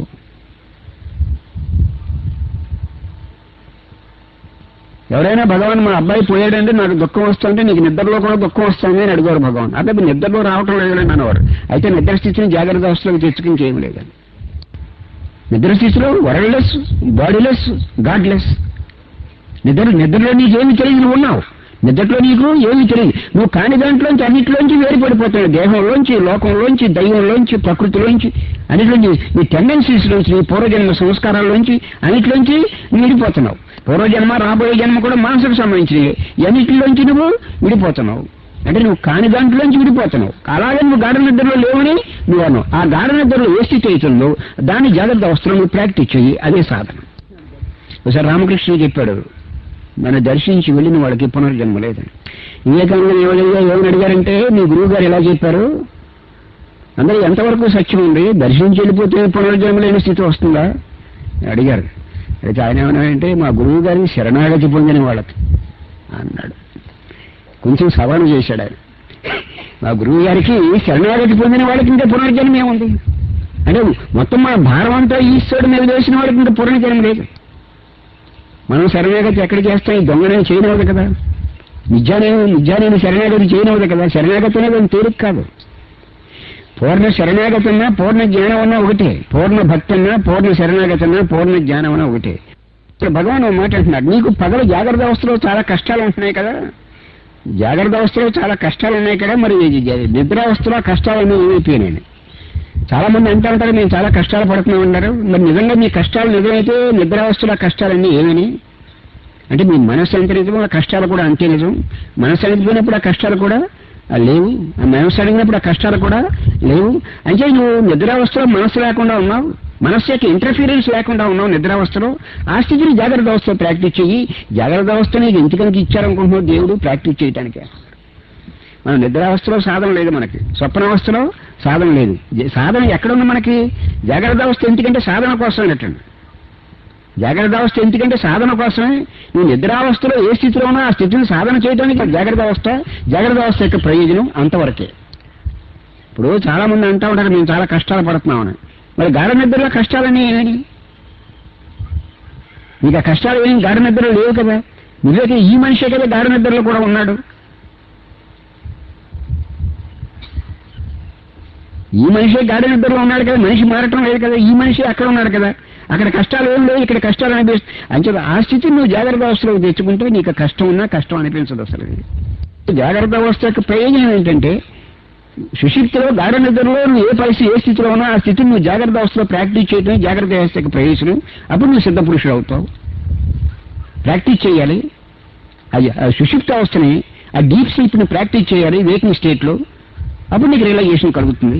ఎవరైనా భగవాన్ మా అబ్బాయి పోయాడంటే నాకు దుఃఖం వస్తుంటే నీకు నిద్రలో కూడా దుఃఖం వస్తుంది అని అడిగారు భగవాన్ అదే నిద్రలో రావటం లేదని అనేవారు అయితే నిద్ర స్థితిని జాగ్రత్త అవస్థలోకి తెచ్చుకుని చేయడం లేదని నిద్ర స్థితిలో వరల్డ్లెస్ బాడీలెస్ గాడ్లెస్ నిద్ర నిద్రలో నీకేమి తెలియదు నువ్వు ఉన్నావు నిద్రలో నీకు ఏమీ తెలియదు నువ్వు కాని దాంట్లోంచి అన్నింటిలోంచి వేరుపడిపోతావు దేహంలోంచి లోకంలోంచి దైవంలోంచి ప్రకృతిలోంచి అన్నిట్లోంచి నీ టెండెన్సీస్ నుంచి నీ పూర్వజన్మ సంస్కారాల్లోంచి అన్నిట్లోంచి విడిపోతున్నావు పూర్వజన్మ రాబోయే జన్మ కూడా మనసుకు సంబంధించినవి అన్నిటిలోంచి నువ్వు విడిపోతున్నావు అంటే నువ్వు కాని దాంట్లోంచి విడిపోతున్నావు అలాగే నువ్వు గాఢ నిద్రలో లేవని నువ్వు అన్నావు ఆ గాఢ నిద్రలో ఏ స్థితి అవుతుందో దాన్ని జాగ్రత్త అవసరం నువ్వు ప్రాక్టీస్ చెయ్యి అదే సాధన ఒకసారి రామకృష్ణ చెప్పాడు మన దర్శించి వెళ్ళిన వాళ్ళకి పునర్జన్మ లేదని వివేకానంద ఏమడిగా ఏమని అడిగారంటే మీ గురువు గారు ఎలా చెప్పారు అందరూ ఎంతవరకు సత్యం ఉంది దర్శించి వెళ్ళిపోతే పునర్జన్మ లేని స్థితి వస్తుందా అడిగారు అయితే ఆయన ఏమన్నాడంటే మా గురువు గారిని శరణాగతి పొందిన వాళ్ళకి అన్నాడు కొంచెం సవాలు చేశాడు ఆయన మా గురువు గారికి శరణాగతి పొందిన వాళ్ళకి ఇంకా పునర్జన్మ ఏముంది అంటే మొత్తం మన భారం అంతా ఈశ్వరుడు మీద వేసిన వాళ్ళకి ఇంకా పునర్జన్మ లేదు మనం శరణాగతి ఎక్కడ చేస్తాం ఈ దొంగనే చేయనవదు కదా నిజానే నిజానేమి శరణాగతి చేయనవదు కదా శరణాగతి అనేది అంత తేలిక కాదు పూర్ణ శరణాగతి అన్నా పూర్ణ జ్ఞానం అన్నా ఒకటే పూర్ణ భక్తి అన్నా పూర్ణ శరణాగతి అన్నా పూర్ణ జ్ఞానం అన్నా ఒకటే ఇక్కడ భగవాన్ ఒక మాట అంటున్నాడు నీకు పగల జాగ్రత్త అవస్థలో చాలా కష్టాలు ఉంటున్నాయి కదా జాగ్రత్త అవస్థలో చాలా కష్టాలు ఉన్నాయి కదా మరి నిద్రావస్థలో కష్టాలన్నీ ఏమైపోయినాయి చాలా మంది అంటూ ఉంటారు మేము చాలా కష్టాలు పడుతున్నాం అన్నారు మరి నిజంగా మీ కష్టాలు నిజమైతే నిద్రావస్థలో కష్టాలన్నీ ఏమని అంటే మీ మనసు ఎంత నిజమో ఆ కష్టాలు కూడా అంతే నిజం మనసు అణిగిపోయినప్పుడు ఆ కష్టాలు కూడా ఆ లేవు ఆ మనసు అడిగినప్పుడు ఆ కష్టాలు కూడా లేవు అంటే నువ్వు నిద్రావస్థలో మనసు లేకుండా ఉన్నావు మనస్సు యొక్క ఇంటర్ఫీరెన్స్ లేకుండా ఉన్నావు నిద్రావస్థలో ఆ స్థితిని జాగ్రత్త అవస్థలో ప్రాక్టీస్ చెయ్యి జాగ్రత్త అవస్థ నీకు ఎందుకనికి ఇచ్చారనుకుంటున్నావు దేవుడు ప్రాక్టీస్ చేయడానికే మనం నిద్రావస్థలో సాధన లేదు మనకి స్వప్నావస్థలో సాధన లేదు జ- సాధన ఎక్కడుంది మనకి జాగ్రత్త అవస్థ ఎందుకంటే సాధన కోసం అన్నట్టండి జాగ్రత్త అవస్థ ఎందుకంటే సాధన కోసమే నువ్వు నిద్రావస్థలో ఏ స్థితిలో ఉన్నా ఆ స్థితిని సాధన చేయడానికి జాగ్రత్త అవస్థ జాగ్రత్త అవస్థ యొక్క ప్రయోజనం అంతవరకే ఇప్పుడు చాలా మంది అంటూ ఉంటారు మేము చాలా కష్టాలు పడుతున్నామని మరి గాఢ నిద్రలో కష్టాలన్నీ ఏమని మీకు ఆ కష్టాలు ఏమి గాఢ నిద్రలో లేవు కదా నిజంగా ఈ మనిషే కదా గాఢ నిద్రలో కూడా ఉన్నాడు ఈ మనిషి గాఢ నిద్రలో ఉన్నాడు కదా మనిషి మారటం లేదు కదా ఈ మనిషి అక్కడ ఉన్నాడు కదా అక్కడ కష్టాలు ఏం లేవు ఇక్కడ కష్టాలు అనిపిస్తుంది అంచేత ఆ స్థితిని నువ్వు జాగ్రత్త అవస్థలోకి తెచ్చుకుంటే నీకు కష్టం ఉన్నా కష్టం అనిపించదు అసలు జాగ్రత్త అవస్థ యొక్క ప్రయోజనం ఏంటంటే సుషిప్తిలో గాఢ నిద్రలో నువ్వు ఏ పరిస్థితి ఏ స్థితిలో ఉన్నా ఆ స్థితిని నువ్వు జాగ్రత్త అవస్థలో ప్రాక్టీస్ చేయడం జాగ్రత్త వ్యవస్థ యొక్క ప్రయోజనం అప్పుడు నువ్వు సిద్ధ పురుషుడు అవుతావు ప్రాక్టీస్ చేయాలి అది ఆ సుషిప్త అవస్థని ఆ డీప్ స్లీప్ ని ప్రాక్టీస్ చేయాలి వేకింగ్ స్టేట్ లో అప్పుడు నీకు రియలైజేషన్ కలుగుతుంది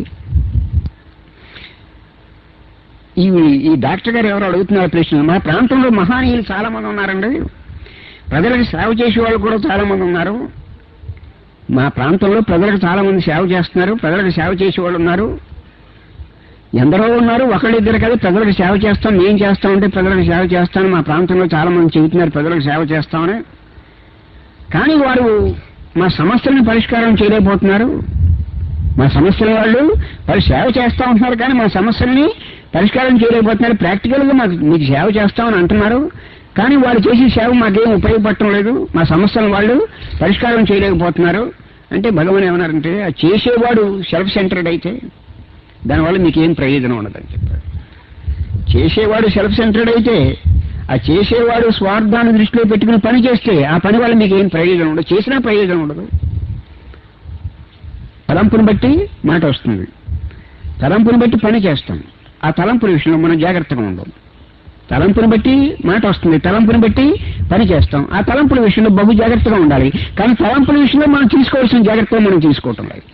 ఈ ఈ డాక్టర్ గారు ఎవరు అడుగుతున్నారు ప్రశ్న మా ప్రాంతంలో మహానీయులు చాలా మంది ఉన్నారండి ప్రజలకు సేవ చేసే వాళ్ళు కూడా చాలా మంది ఉన్నారు మా ప్రాంతంలో ప్రజలకు చాలా మంది సేవ చేస్తున్నారు ప్రజలకు సేవ చేసే వాళ్ళు ఉన్నారు ఎందరో ఉన్నారు ఒకళ్ళిద్దరు కదా ప్రజలకు సేవ చేస్తాం నేను చేస్తామంటే ప్రజలకు సేవ చేస్తాను మా ప్రాంతంలో చాలా మంది చెబుతున్నారు ప్రజలకు సేవ చేస్తామని కానీ వారు మా సమస్యలను పరిష్కారం చేయలేకపోతున్నారు మా సమస్యల వాళ్ళు వాళ్ళు సేవ చేస్తా ఉంటున్నారు కానీ మా సమస్యల్ని పరిష్కారం చేయలేకపోతున్నారు ప్రాక్టికల్ గా మాకు మీకు సేవ చేస్తామని అంటున్నారు కానీ వాళ్ళు చేసే సేవ మాకేం ఉపయోగపడటం లేదు మా సమస్యలను వాళ్ళు పరిష్కారం చేయలేకపోతున్నారు అంటే భగవాన్ ఏమన్నారంటే ఆ చేసేవాడు సెల్ఫ్ సెంటర్డ్ అయితే దానివల్ల మీకేం ప్రయోజనం ఉండదని చెప్పారు చేసేవాడు సెల్ఫ్ సెంటర్డ్ అయితే ఆ చేసేవాడు స్వార్థాన్ని దృష్టిలో పెట్టుకుని పని చేస్తే ఆ పని వల్ల మీకు ఏం ప్రయోజనం ఉండదు చేసినా ప్రయోజనం ఉండదు తలంపుని బట్టి మాట వస్తుంది తలంపుని బట్టి పని చేస్తాం ఆ తలంపుల విషయంలో మనం జాగ్రత్తగా ఉందాం తలంపుని బట్టి మాట వస్తుంది తలంపుని బట్టి పని చేస్తాం ఆ తలంపుల విషయంలో బహు జాగ్రత్తగా ఉండాలి కానీ తలంపుల విషయంలో మనం తీసుకోవాల్సిన జాగ్రత్తలు మనం తీసుకోవటం లేదు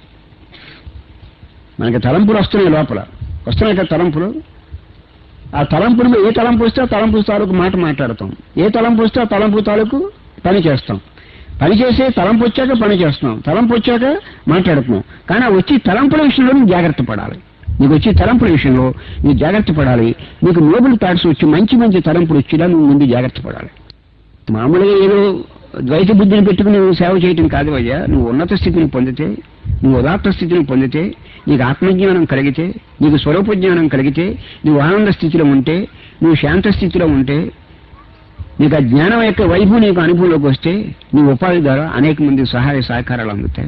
మనకి తలంపులు వస్తున్నాయి లోపల వస్తున్నాయి కదా తలంపులు ఆ తలంపులు ఏ తలంపు వస్తే ఆ తలంపు తాలూకు మాట మాట్లాడతాం ఏ తలంపు వస్తే ఆ తలంపు తాలూకు పని చేస్తాం పని చేసే తలంపు వచ్చాక పని చేస్తున్నాం తలంపు వచ్చాక మాట్లాడుతున్నాం కానీ ఆ వచ్చి తలంపుల విషయంలో నువ్వు జాగ్రత్త పడాలి నీకు వచ్చి తలంపుల విషయంలో నువ్వు జాగ్రత్త పడాలి నీకు నోబుల్ థాట్స్ వచ్చి మంచి మంచి తలంపులు వచ్చినా నువ్వు ముందు జాగ్రత్త పడాలి మామూలుగా ఏదో ద్వైత బుద్ధిని పెట్టుకుని నువ్వు సేవ చేయటం కాదు అయ్యా నువ్వు ఉన్నత స్థితిని పొందితే నువ్వు ఉదాత్త స్థితిని పొందితే నీకు ఆత్మజ్ఞానం కలిగితే నీకు స్వరూప జ్ఞానం కలిగితే నువ్వు ఆనంద స్థితిలో ఉంటే నువ్వు శాంత స్థితిలో ఉంటే నీకు ఆ జ్ఞానం యొక్క వైపు నీకు అనుభవంలోకి వస్తే నీ ఉపాధి ద్వారా అనేక మంది సహాయ సహకారాలు అందుతాయి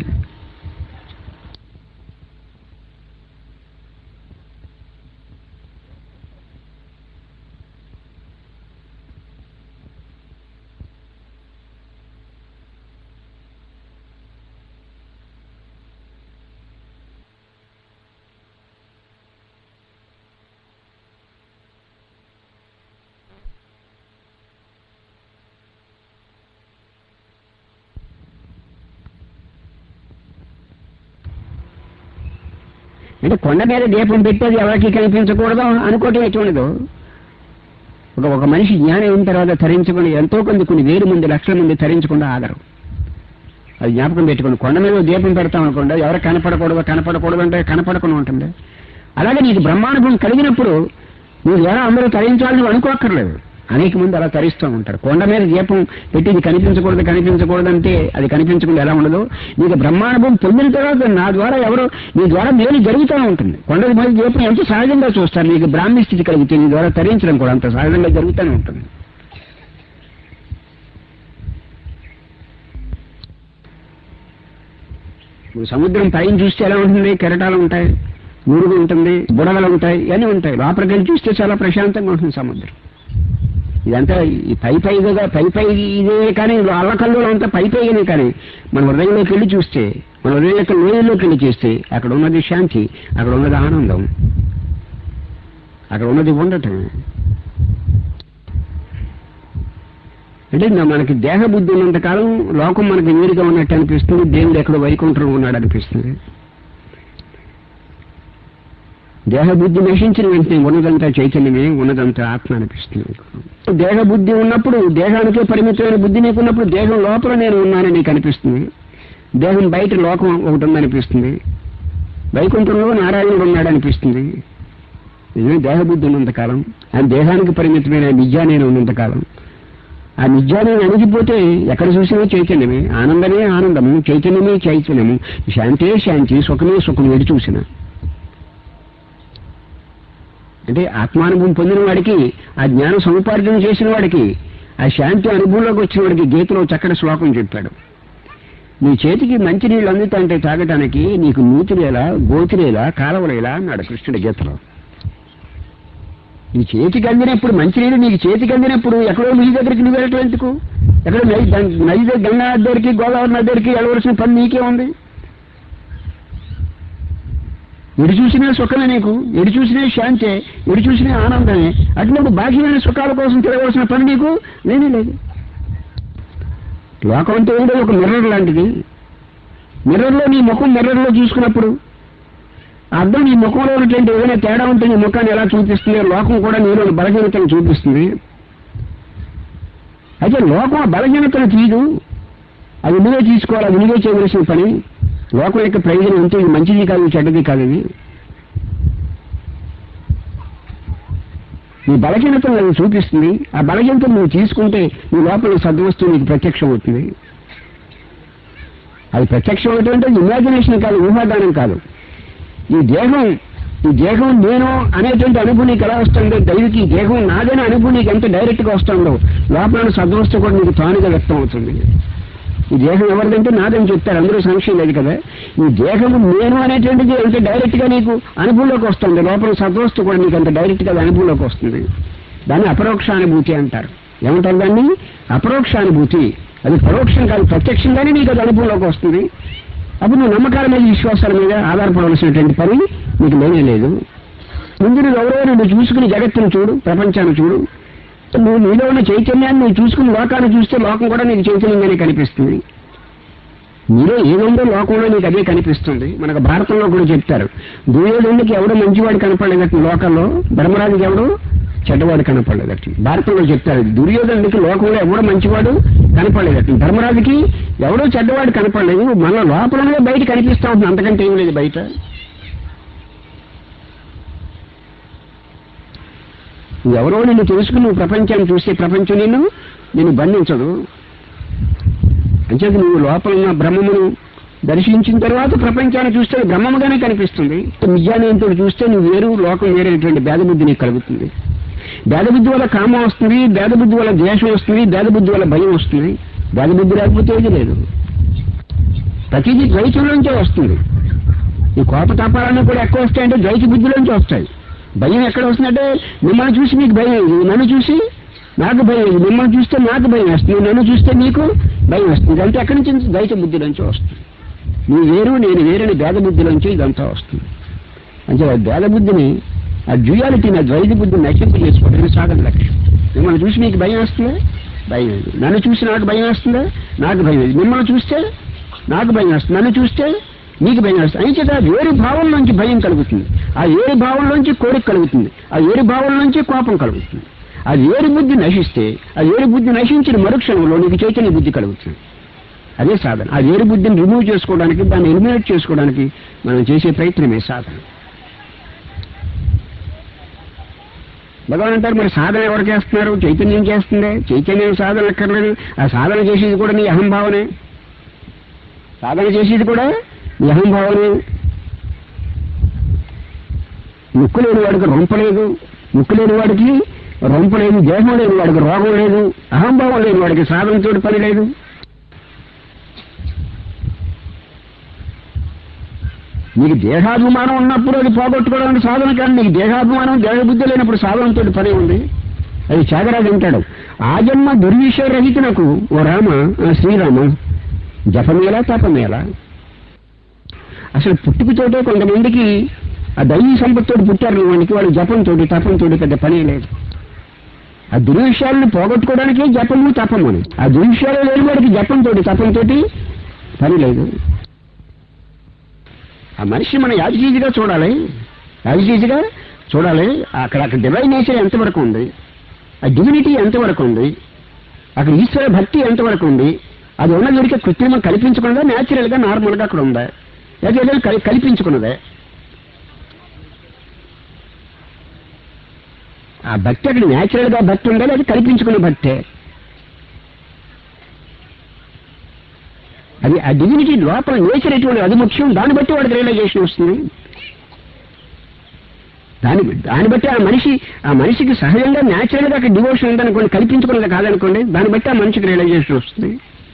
అంటే కొండ మీద దీపం పెట్టేది ఎవరికి కనిపించకూడదు అనుకోవటం ఎటువంటిదో ఒక ఒక మనిషి జ్ఞానం అయిన తర్వాత తరించకుండా ఎంతో కొంది కొన్ని వేలు మంది లక్షల మంది తరించకుండా ఆగరు అది జ్ఞాపకం పెట్టుకోండి కొండ మీద దీపం పెడతాం అనుకోండి ఎవరు కనపడకూడదు కనపడకూడదు అంటే కనపడకుండా ఉంటుంది అలాగే నీకు బ్రహ్మానుభవం కలిగినప్పుడు నువ్వు ఎలా అందరూ తరించాలని నువ్వు అనుకోక్కర్లేదు అనేక మంది అలా తరిస్తూ ఉంటారు కొండ మీద దీపం పెట్టి ఇది కనిపించకూడదు కనిపించకూడదు అంటే అది కనిపించకుండా ఎలా ఉండదు నీకు బ్రహ్మానుభవం పొందిన తర్వాత నా ద్వారా ఎవరు నీ ద్వారా మేలు జరుగుతూనే ఉంటుంది కొండ మీద దీపం ఎంత సహజంగా చూస్తారు నీకు బ్రాహ్మీ స్థితి కలిగితే నీ ద్వారా తరించడం కూడా అంత సహజంగా జరుగుతూనే ఉంటుంది ఇప్పుడు సముద్రం పైన చూస్తే ఎలా ఉంటుంది కెరటాలు ఉంటాయి మురుగు ఉంటుంది బుడగలు ఉంటాయి ఇవన్నీ ఉంటాయి లోపలికి వెళ్ళి చూస్తే చాలా ప్రశాంతంగా ఉంటుంది సముద్రం ఇదంతా ఈ పై పైగా పై పై ఇదే కానీ అల్లకల్లోలో అంతా పై పైగానే కానీ మన హృదయంలోకి వెళ్ళి చూస్తే మన హృదయం యొక్క లోయల్లోకి వెళ్ళి చూస్తే అక్కడ ఉన్నది శాంతి అక్కడ ఉన్నది ఆనందం అక్కడ ఉన్నది ఉండటం అంటే నా- మనకి దేహ బుద్ధి ఉన్నంత కాలం లోకం మనకి వేరుగా ఉన్నట్టు అనిపిస్తుంది దేవుడు ఎక్కడో వైకుంఠంలో ఉన్నాడు అనిపిస్తుంది దేహ బుద్ధి నశించిన వెంటనే ఉన్నదంతా చైతన్యమే ఉన్నదంతా ఆత్మ అనిపిస్తుంది మీకు. దేహ బుద్ధి ఉన్నప్పుడు దేహానికే పరిమితమైన బుద్ధి నీకున్నప్పుడు దేహం లోపల నేను ఉన్నానని నీకు అనిపిస్తుంది దేహం బయట లోకం ఒకటి ఉందనిపిస్తుంది వైకుంఠంలో నారాయణుడు ఉన్నాడు అనిపిస్తుంది ఇదే దేహ బుద్ధి ఉన్నంత కాలం ఆ దేహానికి పరిమితమైన నిజా నేను ఉన్నంత కాలం ఆ నిజాన్ని అణిగిపోతే ఎక్కడ చూసినా చైతన్యమే ఆనందమే ఆనందము చైతన్యమే చైతన్యము శాంతే శాంతి సుఖమే సుఖం ఎడి చూసిన అంటే ఆత్మానుభవం పొందిన వాడికి ఆ జ్ఞాన సముపార్జన చేసిన వాడికి ఆ శాంతి అనుభవంలోకి వచ్చిన వాడికి గీతలో చక్కటి శ్లోకం చెప్పాడు నీ చేతికి మంచి నీళ్ళు అందుతాంటే తాగటానికి నీకు నూతిలేలా గోతిలేలా కాలవలేలా అన్నాడు కృష్ణుడి గీతలో నీ చేతికి అందినప్పుడు మంచినీళ్ళు నీకు చేతికి అందినప్పుడు ఎక్కడో నీ దగ్గరికి నువ్వు వెళ్ళటం ఎందుకు ఎక్కడో నది గం- నది దగ్గర గంగా నది దగ్గరికి గోదావరి నది దగ్గరికి వెళ్ళవలసిన పని నీకే ఉంది ఎడు చూసినా సుఖమే నీకు ఎడు చూసినా శాంతే ఎడు చూసినా ఆనందమే అటువంటి బాహ్యమైన సుఖాల కోసం తిరగవలసిన పని నీకు లేనే లేదు లోకం అంటే ఏంటో ఒక మిర్రర్ లాంటిది మిర్రర్లో నీ ముఖం మిర్రర్లో చూసుకున్నప్పుడు ఆ అర్థం నీ ముఖంలో ఉన్నటువంటి ఏదైనా తేడా ఉంటే నీ ముఖాన్ని ఎలా చూపిస్తుంది లోకం కూడా నీలో బలహీనతను చూపిస్తుంది అయితే లోకం ఆ బలహీనతను తీయదు అది నువ్వే తీసుకోవాలి అది నువ్వే చేయవలసిన పని లోకం యొక్క ప్రయోజనం ఉంటే ఇది మంచిది కాదు ఇది చెడ్డది కాదు ఇది నీ బలహీనతను అది చూపిస్తుంది ఆ బలహీనతను నువ్వు తీసుకుంటే నీ లోపల సద్వస్తువు నీకు ప్రత్యక్షం అవుతుంది అది ప్రత్యక్షం అవటం అంటే ఇమాజినేషన్ కాదు ఊహాగానం కాదు ఈ దేహం ఈ దేహం నేను అనేటువంటి అనుభవం నీకు ఎలా వస్తుందో దైవికి ఈ దేహం నాదనే అనుభవం నీకు ఎంత డైరెక్ట్ గా వస్తుందో లోపల సద్వస్తు కూడా నీకు తానుగా వ్యక్తం అవుతుంది ఈ దేహం ఎవరిదంటే నాదని చెప్తారు అందరూ సంశయం లేదు కదా ఈ దేహం నేను అనేటువంటిది ఎంత డైరెక్ట్ గా నీకు అనుభవంలోకి వస్తుంది లోపల సద్వస్తు కూడా నీకు అంత డైరెక్ట్ గా అది అనుభవంలోకి వస్తుంది దాన్ని అపరోక్షానుభూతి అంటారు ఏమంటారు దాన్ని అపరోక్షానుభూతి అది పరోక్షం కాదు ప్రత్యక్షంగానే నీకు అది అనుభవంలోకి వస్తుంది అప్పుడు నువ్వు నమ్మకాల మీద విశ్వాసాల మీద ఆధారపడవలసినటువంటి పని నీకు లేనే లేదు ముందు నువ్వు ఎవరో నువ్వు చూసుకుని జగత్తును చూడు ప్రపంచాన్ని చూడు నువ్వు నీలో ఉన్న చైతన్యాన్ని నువ్వు చూసుకుని లోకాన్ని చూస్తే లోకం కూడా నీకు చైతన్యంగానే కనిపిస్తుంది నీలో ఏముందో లోకంలో నీకు అదే కనిపిస్తుంది మనకు భారతంలో కూడా చెప్తారు దుర్యోధనుడికి ఎవడు మంచివాడు కనపడలేదట లోకంలో ధర్మరాజుకి ఎవడు చెడ్డవాడు కనపడలేదట భారతంలో చెప్తారు దుర్యోధనుడికి లోకంలో ఎవడు మంచివాడు కనపడలేదట ధర్మరాజుకి ఎవడో చెడ్డవాడు కనపడలేదు మన లోపలనే బయట కనిపిస్తా ఉంటుంది అంతకంటే ఏం లేదు బయట ఎవరో నిన్ను తెలుసుకుని నువ్వు ప్రపంచాన్ని చూస్తే ప్రపంచం నిన్ను నిన్ను బంధించదు అంచేత నువ్వు లోపల ఉన్న బ్రహ్మమును దర్శించిన తర్వాత ప్రపంచాన్ని చూస్తే అది బ్రహ్మముగానే కనిపిస్తుంది నిజానేంతో చూస్తే నువ్వు వేరు లోకం వేరేటువంటి భేదబుద్ధి నీకు కలుగుతుంది భేదబుద్ధి వల్ల కామం వస్తుంది భేదబుద్ధి వల్ల ద్వేషం వస్తుంది భేదబుద్ధి వల్ల భయం వస్తుంది భేదబుద్ధి లేకపోతే ఏది లేదు ప్రతిదీ ద్వైతంలోంచే వస్తుంది ఈ కోపతాపాలన్నీ కూడా ఎక్కువ వస్తాయంటే ద్వైత బుద్ధిలోంచి వస్తాయి భయం ఎక్కడ వస్తుందంటే మిమ్మల్ని చూసి మీకు భయం వేయదు నన్ను చూసి నాకు భయం వేయదు మిమ్మల్ని చూస్తే నాకు భయం వేస్తుంది నన్ను చూస్తే నీకు భయం వస్తుంది అంటే ఎక్కడి నుంచి ద్వైత బుద్ధిలోంచి వస్తుంది నువ్వు వేరు నేను వేరని భేద బుద్ధిలోంచి ఇదంతా వస్తుంది అంటే ఆ భేద బుద్ధిని ఆ డ్యూయాలిటీని ఆ ద్వైత బుద్ధిని నశింపు చేసుకోవడం సాధన లక్ష్యం మిమ్మల్ని చూసి మీకు భయం వస్తుందా భయం లేదు నన్ను చూసి నాకు భయం వస్తుందా నాకు భయం లేదు మిమ్మల్ని చూస్తే నాకు భయం వస్తుంది నన్ను చూస్తే నీకు భయం వేస్తుంది అంచేత వేరు భావం నుంచి భయం కలుగుతుంది ఆ వేరు భావం నుంచి కోరిక కలుగుతుంది ఆ వేరు భావం నుంచి కోపం కలుగుతుంది ఆ వేరు బుద్ధి నశిస్తే ఆ వేరు బుద్ధి నశించిన మరుక్షణంలో నీకు చైతన్య బుద్ధి కలుగుతుంది అదే సాధన ఆ వేరు బుద్ధిని రిమూవ్ చేసుకోవడానికి దాన్ని ఎలిమినేట్ చేసుకోవడానికి మనం చేసే ప్రయత్నమే సాధన భగవాన్ అంటారు మరి సాధన ఎవరు చేస్తున్నారు చైతన్యం చేస్తుందే చైతన్యం సాధన అక్కర్లేదు ఆ సాధన చేసేది కూడా నీ అహంభావనే సాధన చేసేది కూడా నీ అహంభావనే ముక్కు లేని వాడికి రొంప లేదు ముక్కు లేని వాడికి రొంప లేదు దేహం లేని వాడికి రోగం లేదు అహంభావం లేని వాడికి సాధనతోటి పని లేదు నీకు దేహాభిమానం ఉన్నప్పుడు అది పోగొట్టుకోవడానికి సాధన కానీ నీకు దేహాభిమానం దేహబుద్ధి లేనప్పుడు సాధనతో పని ఉంది అది త్యాగరాజు అంటాడు ఆ జన్మ దుర్విషయరహితునకు ఓ రామ ఆ శ్రీరామ జపమేలా తపమేలా అసలు పుట్టుకతోటే కొంతమందికి ఆ దైవీ సంపత్తితో పుట్టారు వానికి వాళ్ళు జపంతో తపంతో పెద్ద పని లేదు ఆ దుర్విషయాలను పోగొట్టుకోవడానికి జపము తపము అని ఆ దుర్విషయాలు లేని వాడికి జపంతో తపంతో పని లేదు ఆ మనిషి మన యాజిటీజిగా చూడాలి యాజిటీజిగా చూడాలి అక్కడ అక్కడ డివైన్ నేచర్ ఎంతవరకు ఉంది ఆ డివినిటీ ఎంతవరకు ఉంది అక్కడ ఈశ్వర భక్తి ఎంతవరకు ఉంది అది ఉన్న దొరికే కృత్రిమం కల్పించుకున్నదా న్యాచురల్ గా నార్మల్ గా అక్కడ ఉందా లేదా ఏదో కల్- కల్పించుకున్నదే ఆ భక్తి అక్కడ న్యాచురల్ గా భక్తి ఉందా లేదా కల్పించుకున్న భక్తే అది ఆ డివినిటీ లోపల నేచర్ ఎటువంటి అది ముఖ్యం దాన్ని బట్టి వాడికి రియలైజేషన్ వస్తుంది దాని దాన్ని బట్టి ఆ మనిషి ఆ మనిషికి సహజంగా న్యాచురల్ గా అక్కడ డివోషన్ ఉందనుకోండి కల్పించుకున్నది కాదనుకోండి దాన్ని బట్టి ఆ మనిషికి రియలైజేషన్ వస్తుంది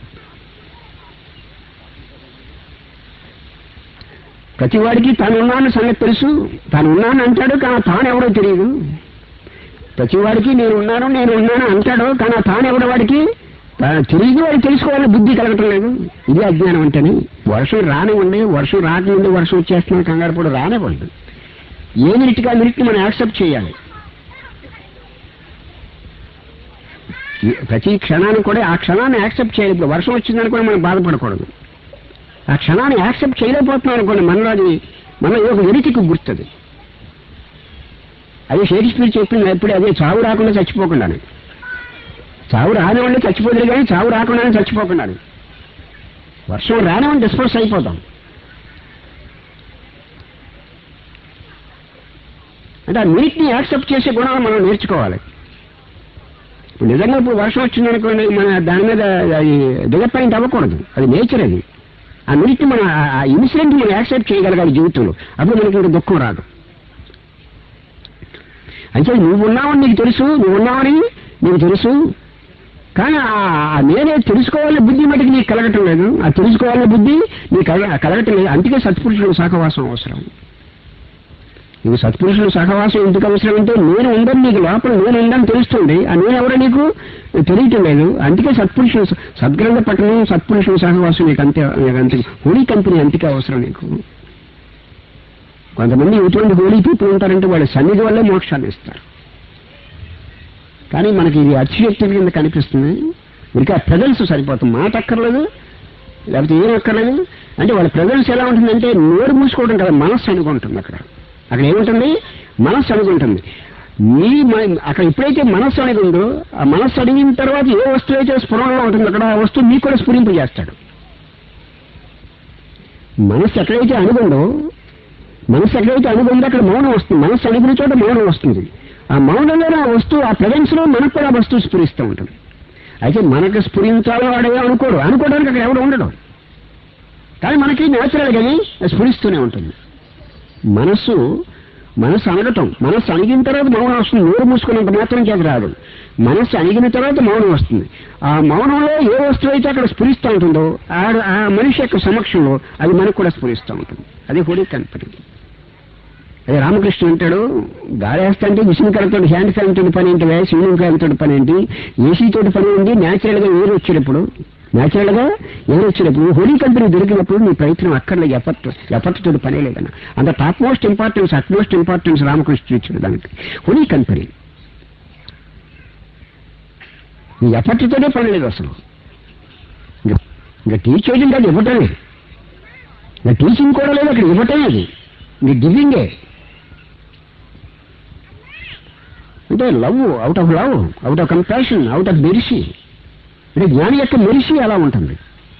ప్రతి వాడికి తాను ఉన్నాను సంగతి తెలుసు తాను ఉన్నాను అంటాడు కానీ తాను ఎవడో తెలియదు ప్రతి వాడికి నేను ఉన్నాను నేను ఉన్నాను అంటాడు కానీ ఆ తాను ఎవడో వాడికి తాను తెలియదు వాడు తెలుసుకోవాలని బుద్ధి కలగటం లేదు ఇది అజ్ఞానం అంటేనే వర్షం రానివ్వండి వర్షం రాకముందు వర్షం వచ్చేస్తున్నా కంగారు కూడా రానివ్వండి ఏ మినిట్కి ఆ మినిట్ని మనం యాక్సెప్ట్ చేయాలి ఈ- ప్రతి క్షణాన్ని కూడా ఆ క్షణాన్ని యాక్సెప్ట్ చేయాలి ఇప్పుడు వర్షం వచ్చిందని కూడా మనం బాధపడకూడదు ఆ క్షణాన్ని యాక్సెప్ట్ చేయలేకపోతున్నాం అనుకోండి మనలో అది మన ఒక వెలితికి గుర్తుంది అది షేక్స్పియర్ చెప్పింది ఎప్పుడు అదే చావు రాకుండా చచ్చిపోకుండానే చావు రానివ్వండి చచ్చిపోతుంది కానీ చావు రాకుండానే చచ్చిపోకుండానే వర్షం రానివ్వండి డిస్పోజ్ అయిపోతాం అంటే ఆ మినిట్ని యాక్సెప్ట్ చేసే గుణాలు మనం నేర్చుకోవాలి ఇప్పుడు నిజంగా ఇప్పుడు వర్షం వచ్చిందనుకోండి మన దాని మీద అది డిసప్పాయింట్ అవ్వకూడదు అది నేచర్ అది ఆ మినిట్ మన ఆ ఇన్సిడెంట్ మనం యాక్సెప్ట్ చేయగలగాలి జీవితంలో అప్పుడు మనకి ఇంకా దుఃఖం రాదు అయితే నువ్వు ఉన్నావని నీకు తెలుసు నువ్వు ఉన్నావని నీకు తెలుసు కానీ ఆ- ఆ నేనే తెలుసుకోవాలనే బుద్ధి మటుకు నీకు కలగటం లేదు ఆ తెలుసుకోవాలనే బుద్ధి నీకు కలగ- కలగటం లేదు అందుకే సత్పురుషుడు సహవాసం అవసరం నీకు సత్పురుషుల సహవాసం ఎందుకు అవసరం అంటే నేను ఉందని నీకు లోపల నేను ఉందని తెలుస్తుంది ఆ నేను ఎవరో నీకు తెలియటం లేదు అందుకే సత్పురుషులు సద్గ్రంథ పట్టణం సత్పురుషుల సహవాసం నీకు అంతే నీకు అంతే హోలీ కంపెనీ అంతకే అవసరం నీకు కొంతమంది ఎటువంటి హోలీ పీపుల్ ఉంటారంటే వాళ్ళ సన్నిధి వల్లే మోక్షాన్ని ఇస్తారు కానీ మనకి ఇది అతిశక్తి కింద కనిపిస్తుంది ఇంకా ప్రజెన్స్ సరిపోతుంది మాట అక్కర్లేదు లేకపోతే ఏం అక్కర్లేదు అంటే వాళ్ళ ప్రజెన్స్ ఎలా ఉంటుందంటే నోరు మూసుకోవడం కదా మనస్సు అనుకుంటుంది అక్కడ అక్కడ ఏముంటుంది మనస్సు అనుకుంటుంది నీ మ- అక్కడ ఎప్పుడైతే మనస్సు అనేది ఉందో ఆ మనస్సు అడిగిన తర్వాత ఏ వస్తువు అయితే స్ఫురణలో ఉంటుంది అక్కడ ఆ వస్తువు మీకు కూడా స్ఫురింపజేస్తాడు మనస్సు ఎక్కడైతే అనుగుందో మనస్సు ఎక్కడైతే అనుగుందో అక్కడ మౌనం వస్తుంది మనస్సు అనుగుని చోట మౌనం వస్తుంది ఆ మౌనంలోనే ఆ వస్తువు ఆ ప్రజెన్స్ లో మనకు కూడా ఆ వస్తువు స్ఫురిస్తూ ఉంటుంది అయితే మనకు స్ఫురించాలో వాడే అనుకోడు అనుకోవడానికి అక్కడ ఎవడు ఉండడు కానీ మనకి న్యాచురల్ గాని స్ఫురిస్తూనే ఉంటుంది మనస్సు మనస్సు అనగటం మనస్సు అణిగిన తర్వాత మౌనం వస్తుంది నోరు మూసుకున్నంత మాత్రం చేత రాదు మనస్సు అణిగిన తర్వాత మౌనం వస్తుంది ఆ మౌనంలో ఏ వస్తువు అయితే అక్కడ స్ఫురిస్తూ ఉంటుందో ఆ ఆ మనిషి యొక్క సమక్షంలో అది మనకు కూడా స్ఫురిస్తూ ఉంటుంది అది హోలీ కనపడింది అదే రామకృష్ణ అంటాడు గాలేస్తా అంటే మిషన్ కరెక్ట్ హ్యాండ్ ఫ్యాన్ తోటి పని ఏంటి స్విమ్మింగ్ ఫ్యాన్ తోటి పని ఏంటి ఏసీ తోటి పని ఏంటి న్యాచురల్ గా ఏరు వచ్చేటప్పుడు న్యాచురల్ గా ఏరు వచ్చేటప్పుడు హోలీ కంపెనీ దొరికినప్పుడు నీ ప్రయత్నం అక్కర్లేదు ఎఫర్ట్ ఎఫర్ట్ తోటి పనే లేదన్న అంత top most importance utmost importance Ramakrishna ఇచ్చాడు దానికి హోలీ కంపెనీ నీ ఎఫర్ట్ తోనే పని లేదు అసలు ఇంకా- ఇంకా టీచ్ చేయడం కాదు ఇవ్వటం లేదు ఇంకా టీచింగ్ కూడా లేదు అక్కడ ఇవ్వటమే అది మీ గివింగే అంటే love out of love out of compassion out of mercy అంటే జ్ఞాని యొక్క మెరిసి అలా ఉంటుంది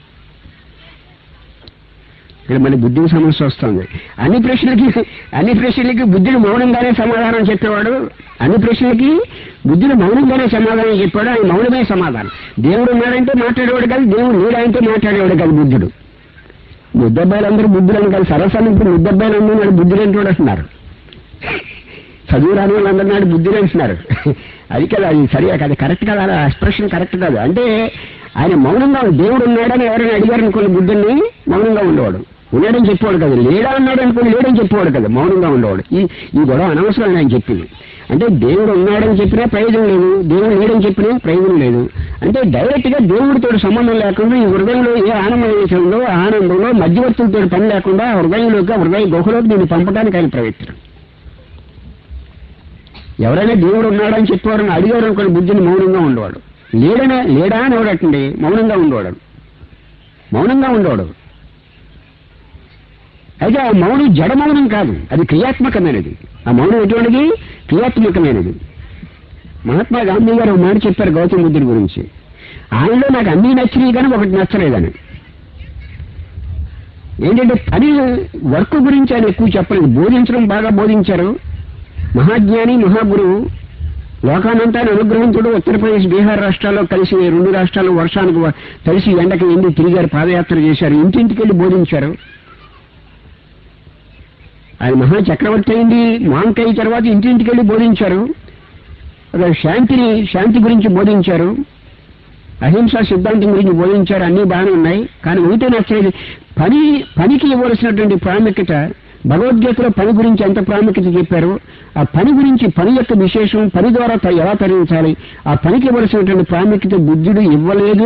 ఇక్కడ మళ్ళీ బుద్ధికి సమస్య వస్తుంది అన్ని ప్రశ్నలకి అన్ని ప్రశ్నలకి బుద్ధుడు మౌనంగానే సమాధానం చెప్పేవాడు అన్ని ప్రశ్నలకి బుద్ధుడు మౌనంగానే సమాధానం చెప్పాడు ఆయన మౌనమే సమాధానం దేవుడు ఉన్నాడంటే మాట్లాడేవాడు కాదు దేవుడు లేడంటే మాట్లాడేవాడు కాదు బుద్ధుడు ముద్దబ్బాయిలందరూ బుద్ధులని కాదు సరస్వామి ఇప్పుడు ముద్దబ్బాయిలందరూ నాడు బుద్ధుడు అంటూ అంటున్నారు చదువు రాని వాళ్ళందరూ నాడు బుద్ధుడు అంటున్నారు అది కదా అది సరి అది కరెక్ట్ కదా అలా ఎక్స్ప్రెషన్ కరెక్ట్ కాదు అంటే ఆయన మౌనంగా దేవుడు ఉన్నాడని ఎవరైనా అడిగారు అనుకోండి బుద్ధుడిని మౌనంగా ఉండేవాడు ఉన్నాడని చెప్పేవాడు కదా లేడా అన్నాడు అనుకోండి లేడని చెప్పేవాడు కదా మౌనంగా ఉండేవాడు ఈ ఈ గొడవ అనవసరం ఆయన చెప్పింది అంటే దేవుడు ఉన్నాడని చెప్పినా ప్రయోజనం లేదు దేవుడు లేడని చెప్పినా ప్రయోజనం లేదు అంటే డైరెక్ట్ గా దేవుడితో సంబంధం లేకుండా ఈ హృదయంలో ఏ ఆనందం ఉందో ఆ ఆనందంలో మధ్యవర్తులతో పని లేకుండా ఆ హృదయంలోకి ఆ హృదయ గుహలోకి దీన్ని పంపడానికి ఆయన ప్రయత్నం ఎవరైనా దేవుడు ఉన్నాడని చెప్పేవారని అడిగారు అనుకోండి బుద్ధిని మౌనంగా ఉండేవాడు లేడనే లేడా అని ఎవడటండి మౌనంగా ఉండేవాడు మౌనంగా ఉండేవాడు అయితే ఆ మౌనం జడ మౌనం కాదు అది క్రియాత్మకమైనది ఆ మౌనం ఎటువంటిది క్రియాత్మకమైనది మహాత్మా గాంధీ గారు ఒక మాట చెప్పారు గౌతమ బుద్ధుడి గురించి ఆయనలో నాకు అన్నీ నచ్చినాయి కానీ ఒకటి నచ్చలేదని ఏంటంటే పని వర్క్ గురించి ఆయన ఎక్కువ చెప్పలేదు బోధించడం బాగా బోధించారు మహాజ్ఞాని మహాగురువు లోకానంతా అనుగ్రహించుడు ఉత్తరప్రదేశ్ బీహార్ రాష్ట్రాల్లో కలిసి రెండు రాష్ట్రాలు వర్షానికి వ- కలిసి ఎండకి ఎండి తిరిగారు పాదయాత్ర చేశారు ఇంటింటికి వెళ్ళి బోధించారు ఆయన మహా చక్రవర్తి అయింది మాంకయ్య తర్వాత ఇంటింటికి వెళ్ళి బోధించారు ఒక శాంతిని శాంతి గురించి బోధించారు అహింసా సిద్ధాంతం గురించి బోధించారు అన్ని బాగానే ఉన్నాయి కానీ ఒకటే నచ్చలేదు పని పనికి ఇవ్వవలసినటువంటి ప్రాముఖ్యత భగవద్గీతలో పని గురించి ఎంత ప్రాముఖ్యత చెప్పారు ఆ పని గురించి పని యొక్క విశేషం పని ద్వారా త- ఎలా తరించాలి ఆ పనికి ఇవ్వవలసినటువంటి ప్రాముఖ్యత బుద్ధుడు ఇవ్వలేదు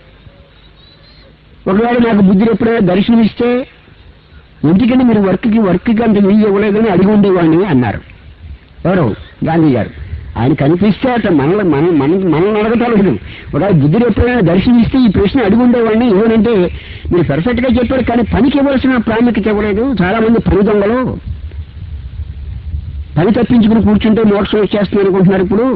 ఒకవేళ నాకు బుద్ధుడు ఎప్పుడైనా దర్శనమిస్తే ఎందుకంటే మీరు వర్క్కి వర్క్కి అంత వీలు ఇవ్వలేదని అడిగి ఉండేవాడిని అన్నారు ఎవరు గాంధీ గారు ఆయన కనిపిస్తే అట్లా మనల్ని మనం మన మనల్ని అడగటలేదు ఒకవేళ బుద్ధుడు ఎప్పుడైనా దర్శనమిస్తే ఈ ప్రశ్న అడిగి ఉండేవాడిని ఏమనంటే మీరు పర్ఫెక్ట్ గా చెప్పారు కానీ పనికి ఇవ్వాల్సిన ప్రాముఖ్యత ఇవ్వలేదు చాలా మంది పని దొంగలు పని తప్పించుకుని కూర్చుంటే మోక్షం వచ్చేస్తుంది అనుకుంటున్నారు ఇప్పుడు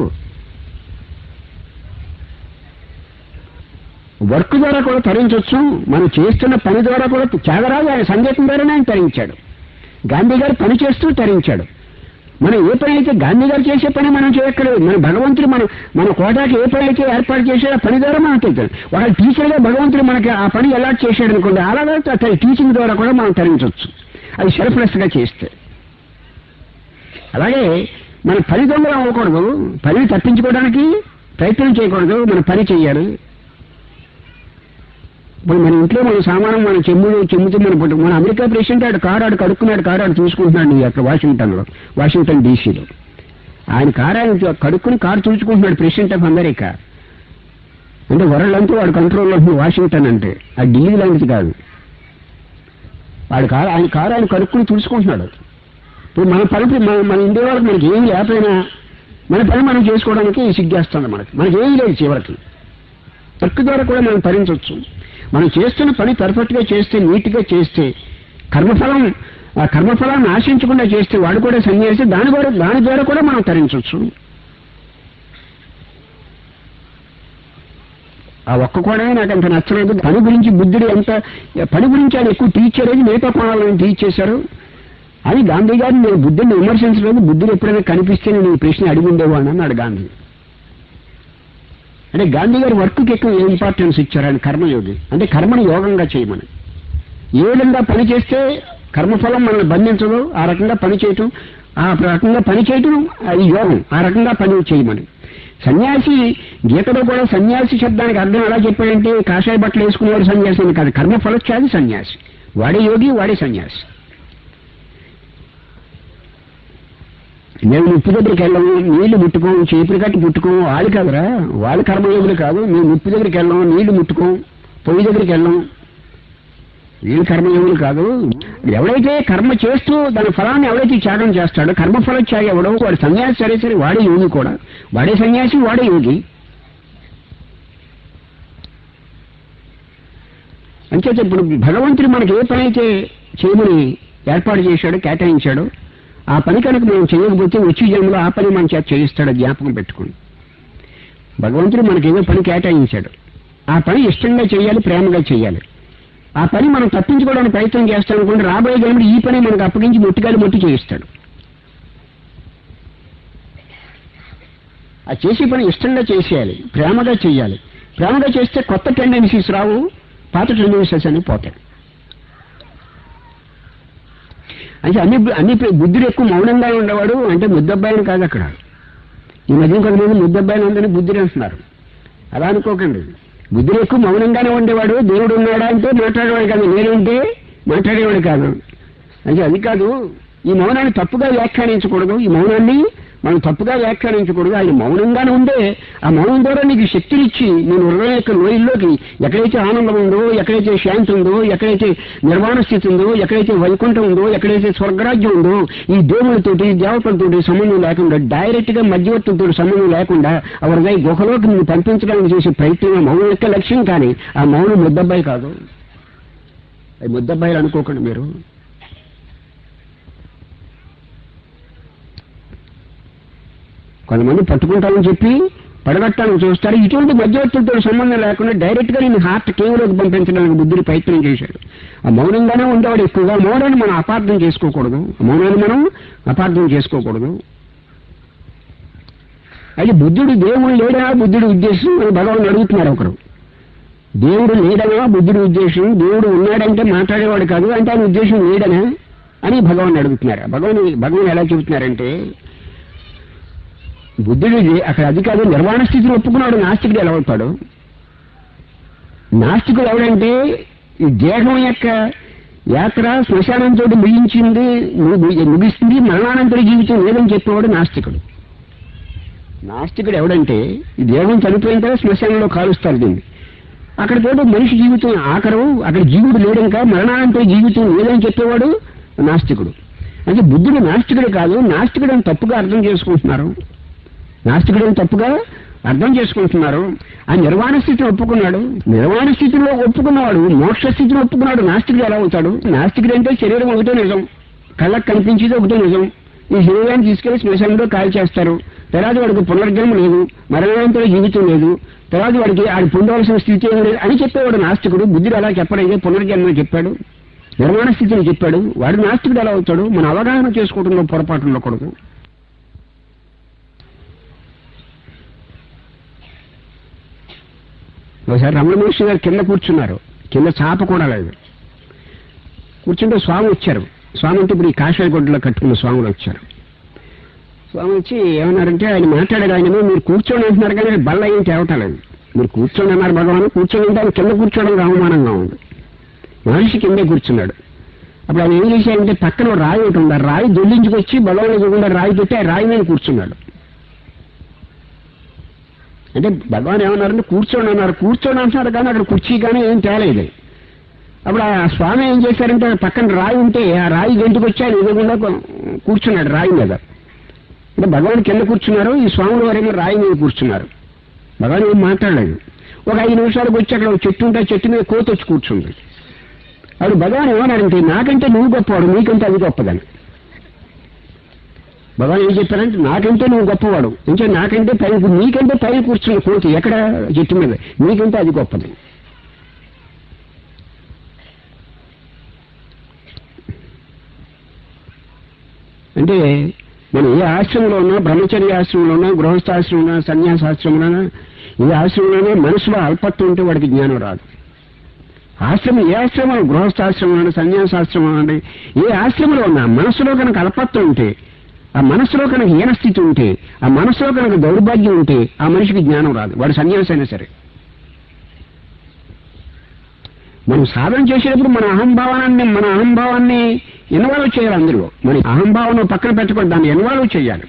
వర్క్ ద్వారా కూడా తరించవచ్చు మనం చేస్తున్న పని ద్వారా కూడా త్యాగరాజు ఆయన సంగీతం ద్వారానే ఆయన తరించాడు గాంధీ గారు పని చేస్తూ తరించాడు మనం ఏ పని అయితే గాంధీ గారు చేసే పని మనం చేయక్కలేదు మన భగవంతుడు మన మన కోటాకి ఏ పని అయితే ఏర్పాటు చేశాడో ఆ పని ద్వారా మనం తెలుస్తాం ఒక టీచర్గా భగవంతుడు మనకి ఆ పని ఎలా చేశాడు అనుకోండి అలాగే అతని టీచింగ్ ద్వారా కూడా మనం తరించవచ్చు అది సెల్ఫ్లెస్ గా చేస్తే అలాగే మన పని దొంగలు అవ్వకూడదు పనిని తప్పించుకోవడానికి ప్రయత్నం చేయకూడదు మన పని చేయాలి ఇప్పుడు మన ఇంట్లో మన సామానం మన చెమ్ము చెమ్ముతూ మన పుట్టు మన అమెరికా ప్రెసిడెంట్ ఆడు కారు ఆడు కడుక్కున్నాడు కారు ఆడు చూసుకుంటున్నాడు అక్కడ వాషింగ్టన్ లో వాషింగ్టన్ డీసీలో ఆయన కారు ఆయన కడుక్కుని కారు చూసుకుంటున్నాడు ప్రెసిడెంట్ ఆఫ్ అమెరికా అంటే వరల్డ్ అంతా వాడు కంట్రోల్లో ఉంది వాషింగ్టన్ అంటే ఆ ఢిల్లీ లాంటిది కాదు వాడు కారు ఆయన కారు ఆయన కడుక్కుని తుడుచుకుంటున్నాడు ఇప్పుడు మన పని మన మన ఇండియా వాళ్ళకి మనకి ఏమి లేకపోయినా మన పని మనం చేసుకోవడానికి సిగ్గేస్తుంది మనకి మనకి ఏమీ లేదు చివరికి వర్క్ ద్వారా కూడా మనం తరించవచ్చు మనం చేస్తున్న పని పర్ఫెక్ట్ గా చేస్తే నీట్ గా చేస్తే కర్మఫలం ఆ కర్మఫలాన్ని ఆశించకుండా చేస్తే వాడు కూడా సన్యాసి దాని ద్వారా దాని ద్వారా కూడా మనం తరించవచ్చు ఆ ఒక్క కోణమే నాకు అంత నచ్చలేదు పని గురించి బుద్ధుడు ఎంత పని గురించి ఆయన ఎక్కువ టీచ్ చేయలేదు మిగతా కోణాలను టీచ్ చేశారు అని గాంధీ గారిని నేను బుద్ధుడిని విమర్శించలేదు బుద్ధుడు ఎప్పుడైనా కనిపిస్తే నేను ఈ ప్రశ్న అడిగి ఉండేవాడిని అన్నాడు గాంధీ అంటే గాంధీ గారు వర్క్కి ఎక్కువ ఇంపార్టెన్స్ ఇచ్చారు ఆయన కర్మయోగి అంటే కర్మను యోగంగా చేయమని ఏ విధంగా పని చేస్తే కర్మఫలం మనల్ని బంధించదు ఆ రకంగా పని చేయటం ఆ రకంగా పని చేయటం అది యోగం ఆ రకంగా పని చేయమని సన్యాసి గీతలో కూడా సన్యాసి శబ్దానికి అర్థం ఎలా చెప్పాడంటే కాషాయ బట్టలు వేసుకునేవాడు సన్యాసి అని కాదు కర్మఫలచ్చాది సన్యాసి వాడే యోగి వాడే సన్యాసి మేము నిప్పు దగ్గరికి వెళ్ళము నీళ్లు ముట్టుకోం చీపురు కట్టి ముట్టుకోం వాళ్ళు కాదురా వాళ్ళ కర్మయోగులు కాదు మేము నిప్పు దగ్గరికి వెళ్ళం నీళ్లు ముట్టుకోం పొయ్యి దగ్గరికి వెళ్ళం వీళ్ళు కర్మయోగులు కాదు ఎవడైతే కర్మ చేస్తూ దాని ఫలాన్ని ఎవడైతే త్యాగం చేస్తాడో కర్మఫల త్యాగం ఎవడో వాడు సన్యాసి సరే సరే వాడే యోగి కూడా వాడే సన్యాసి వాడే యోగి అంటే అంచేత ఇప్పుడు భగవంతుడు మనకి ఏ పని అయితే చేయమని ఏర్పాటు చేశాడో కేటాయించాడో ఆ పని కనుక మనం చేయకపోతే వచ్చే జన్మలో ఆ పని మన చేత చేయిస్తాడో జ్ఞాపకం పెట్టుకోండి భగవంతుడు మనకి ఏదో పని కేటాయించాడు ఆ పని ఇష్టంగా చేయాలి ప్రేమగా చేయాలి ఆ పని మనం తప్పించుకోవడానికి ప్రయత్నం చేస్తాం అనుకుంటే రాబోయే జన్మలో ఈ పని మనకు అప్పగించి మొట్టిగాలి మొట్టి చేయిస్తాడు ఆ చేసే పని ఇష్టంగా చేసేయాలి ప్రేమగా చేయాలి ప్రేమగా చేస్తే కొత్త టెండెన్సీస్ రావు పాత టెండెన్సీస్ అని పోతాయి అంటే అన్ని అన్ని బుద్ధుడు ఎక్కువ మౌనంగా ఉండేవాడు అంటే ముద్దబ్బాయిని కాదు అక్కడ ఈ మధ్య కొంతమంది ముద్దబ్బాయిని ఉందని బుద్ధుడు అంటున్నారు అలా అనుకోకండి బుద్ధుడు ఎక్కువ మౌనంగానే ఉండేవాడు దేవుడు ఉన్నాడా అంటే మాట్లాడేవాడు కాదు నేనంటే మాట్లాడేవాడు కాదు అంటే అది కాదు ఈ మౌనాన్ని తప్పుగా వ్యాఖ్యానించకూడదు ఈ మౌనాన్ని మనం తప్పుగా వ్యాఖ్యానించకూడదు ఆయన మౌనంగానే ఉండే ఆ మౌనం ద్వారా నీకు శక్తినిచ్చి నేను హృదయం యొక్క లోయల్లోకి ఎక్కడైతే ఆనందం ఉందో ఎక్కడైతే శాంతి ఉందో ఎక్కడైతే నిర్వాణ స్థితి ఉందో ఎక్కడైతే వైకుంఠం ఉందో ఎక్కడైతే స్వర్గరాజ్యం ఉందో ఈ దేవులతోటి దేవతలతోటి సంబంధం లేకుండా డైరెక్ట్ గా మధ్యవర్తులతో సంబంధం లేకుండా ఆ హృదయ గుహలోకి నువ్వు పంపించడానికి చేసే ప్రయత్నం ఆ మౌనం యొక్క లక్ష్యం కానీ ఆ మౌనం ముద్దబ్బాయి కాదు అది ముద్దబ్బాయిలు అనుకోకండి మీరు కొంతమంది పట్టుకుంటామని చెప్పి పడగట్టాలని చూస్తారు ఇటువంటి మధ్యవర్తులతో సంబంధం లేకుండా డైరెక్ట్ గా నేను హార్ట్ కేవలోకి పంపించడానికి బుద్ధుడు ప్రయత్నం చేశాడు ఆ మౌనంగానే ఉండేవాడు ఎక్కువగా మౌనాన్ని మనం అపార్థం చేసుకోకూడదు ఆ మౌనాన్ని మనం అపార్థం చేసుకోకూడదు అయితే బుద్ధుడు దేవుడు లేడనా బుద్ధుడి ఉద్దేశం అని భగవాన్ అడుగుతున్నారు ఒకరు దేవుడు లేడనా బుద్ధుడి ఉద్దేశం దేవుడు ఉన్నాడంటే మాట్లాడేవాడు కాదు అంటే ఆయన ఉద్దేశం లేడనా అని భగవాన్ అడుగుతున్నారు భగవాన్ భగవాన్ ఎలా చెబుతున్నారంటే బుద్ధుడు అక్కడ అది కాదు నిర్వాణ స్థితిని ఒప్పుకున్నాడు నాస్తికుడు ఎలా అవుతాడు నాస్తికుడు ఎవడంటే ఈ దేహం యొక్క యాత్ర శ్మశానంతో ముగించింది ము- ముగిస్తుంది మరణానంతర జీవితం లేదని చెప్పేవాడు నాస్తికుడు నాస్తికుడు ఎవడంటే ఈ దేహం చనిపోయిన తర్వాత శ్మశానంలో కాలుస్తారు దీన్ని అక్కడ తోటి మనిషి జీవితం ఆఖరు అక్కడ జీవుడు లేడంక మరణానంతర జీవితం లేదని చెప్పేవాడు నాస్తికుడు అంటే బుద్ధుడు నాస్తికుడు కాదు నాస్తికుడు అని తప్పుగా అర్థం చేసుకుంటున్నారు నాస్తికుడు అని తప్పుగా అర్థం చేసుకుంటున్నారు ఆ నిర్వాణ స్థితిని ఒప్పుకున్నాడు నిర్వాణ స్థితిలో ఒప్పుకున్నవాడు మోక్ష స్థితిని ఒప్పుకున్నాడు నాస్తికుడు ఎలా అవుతాడు నాస్తికుడు అంటే శరీరం ఒకటే నిజం కళ్ళకు కనిపించేది ఒకటే నిజం ఈ శరీరాన్ని తీసుకెళ్లి శ్మశానంలో కాల్ చేస్తారు తర్వాత వాడికి పునర్జన్మ లేదు మరణాంతర జీవితం లేదు తర్వాత వాడికి ఆడు పొందవలసిన స్థితి ఏం లేదు అని చెప్పేవాడు నాస్తికుడు బుద్ధుడు అలా చెప్పలేదు పునర్జన్మ చెప్పాడు నిర్మాణ స్థితిని చెప్పాడు వాడు నాస్తికుడు ఎలా అవుతాడు మన అవగాహన చేసుకోవడంలో పొరపాటు ఉండకూడదు ఒకసారి రమణ మహర్షి గారు కింద కూర్చున్నారు కింద చాప కూడా లేదు కూర్చుంటే స్వామి వచ్చారు స్వామి అంటే ఇప్పుడు ఈ కాషాయ గుడ్డలో కట్టుకున్న స్వాములు వచ్చారు స్వామి వచ్చి ఏమన్నారంటే ఆయన మాట్లాడారు ఆయన మీరు కూర్చోండి అంటున్నారు కానీ బల్ల ఏం తేవటలేదు మీరు కూర్చోండి అన్నారు భగవాన్ కూర్చోండి అంటే ఆయన కింద కూర్చోవడం అవమానంగా ఉంది మనిషి కిందే కూర్చున్నాడు అప్పుడు ఆయన ఏం చేశారంటే పక్కన ఓ రాయి ఒకటి ఉంది ఆ రాయి దొల్లించుకొచ్చి బలవాళ్ళు చూకుండా రాయి పెట్టి ఆ రాయి మీద కూర్చున్నాడు అంటే భగవాన్ ఏమన్నారంటే కూర్చోండి అన్నారు కూర్చోండి అంటున్నారు కానీ అక్కడ కుర్చీ కానీ ఏం తేలేదు అప్పుడు ఆ స్వామి ఏం చేశారంటే పక్కన రాయి ఉంటే ఆ రాయి గంటుకు వచ్చి ఆయన ఎదురుగుండా కూర్చున్నాడు రాయి మీద అంటే భగవాన్ కింద కూర్చున్నారు ఈ స్వాముల వారేమో రాయి మీద కూర్చున్నారు భగవాన్ ఏం మాట్లాడలేదు ఒక ఐదు నిమిషాలకు వచ్చి అక్కడ ఒక చెట్టు ఉంటే ఆ చెట్టు మీద కోత వచ్చి కూర్చుంది అప్పుడు భగవాన్ ఏమన్నారంటే నాకంటే నువ్వు గొప్పవాడు నీకంటే అది గొప్పదని భగవాన్ ఏం చెప్పారంటే నాకంటే నువ్వు గొప్పవాడు అంటే నాకంటే పై నీకంటే పై కూర్చున్న కోతి ఎక్కడ చెట్టు మీద నీకంటే అది గొప్పది అంటే మనం ఏ ఆశ్రమంలో ఉన్నా బ్రహ్మచర్య ఆశ్రమంలో ఉన్నా గృహస్థాశ్రమంలో ఉన్నా సన్యాసాశ్రమంలో ఉన్నా ఏ ఆశ్రమంలోనే మనసులో అల్పత్వం ఉంటే వాడికి జ్ఞానం రాదు ఆశ్రమం ఏ ఆశ్రమం గృహస్థాశ్రమం అండి సన్యాసాశ్రమం అండి ఏ ఆశ్రమంలో ఉన్నా మనసులో కనుక అల్పత్వం ఉంటే ఆ మనసులో కనుక హీనస్థితి ఉంటే ఆ మనసులో కనుక దౌర్భాగ్యం ఉంటే ఆ మనిషికి జ్ఞానం రాదు వాడు సన్యాసి అయినా సరే మనం సాధన చేసేటప్పుడు మన అహంభావాన్ని మన అహంభావాన్ని ఇన్వాల్వ్ చేయాలి అందులో మన అహంభావం పక్కన పెట్టకూడదు దాన్ని ఇన్వాల్వ్ చేయాలి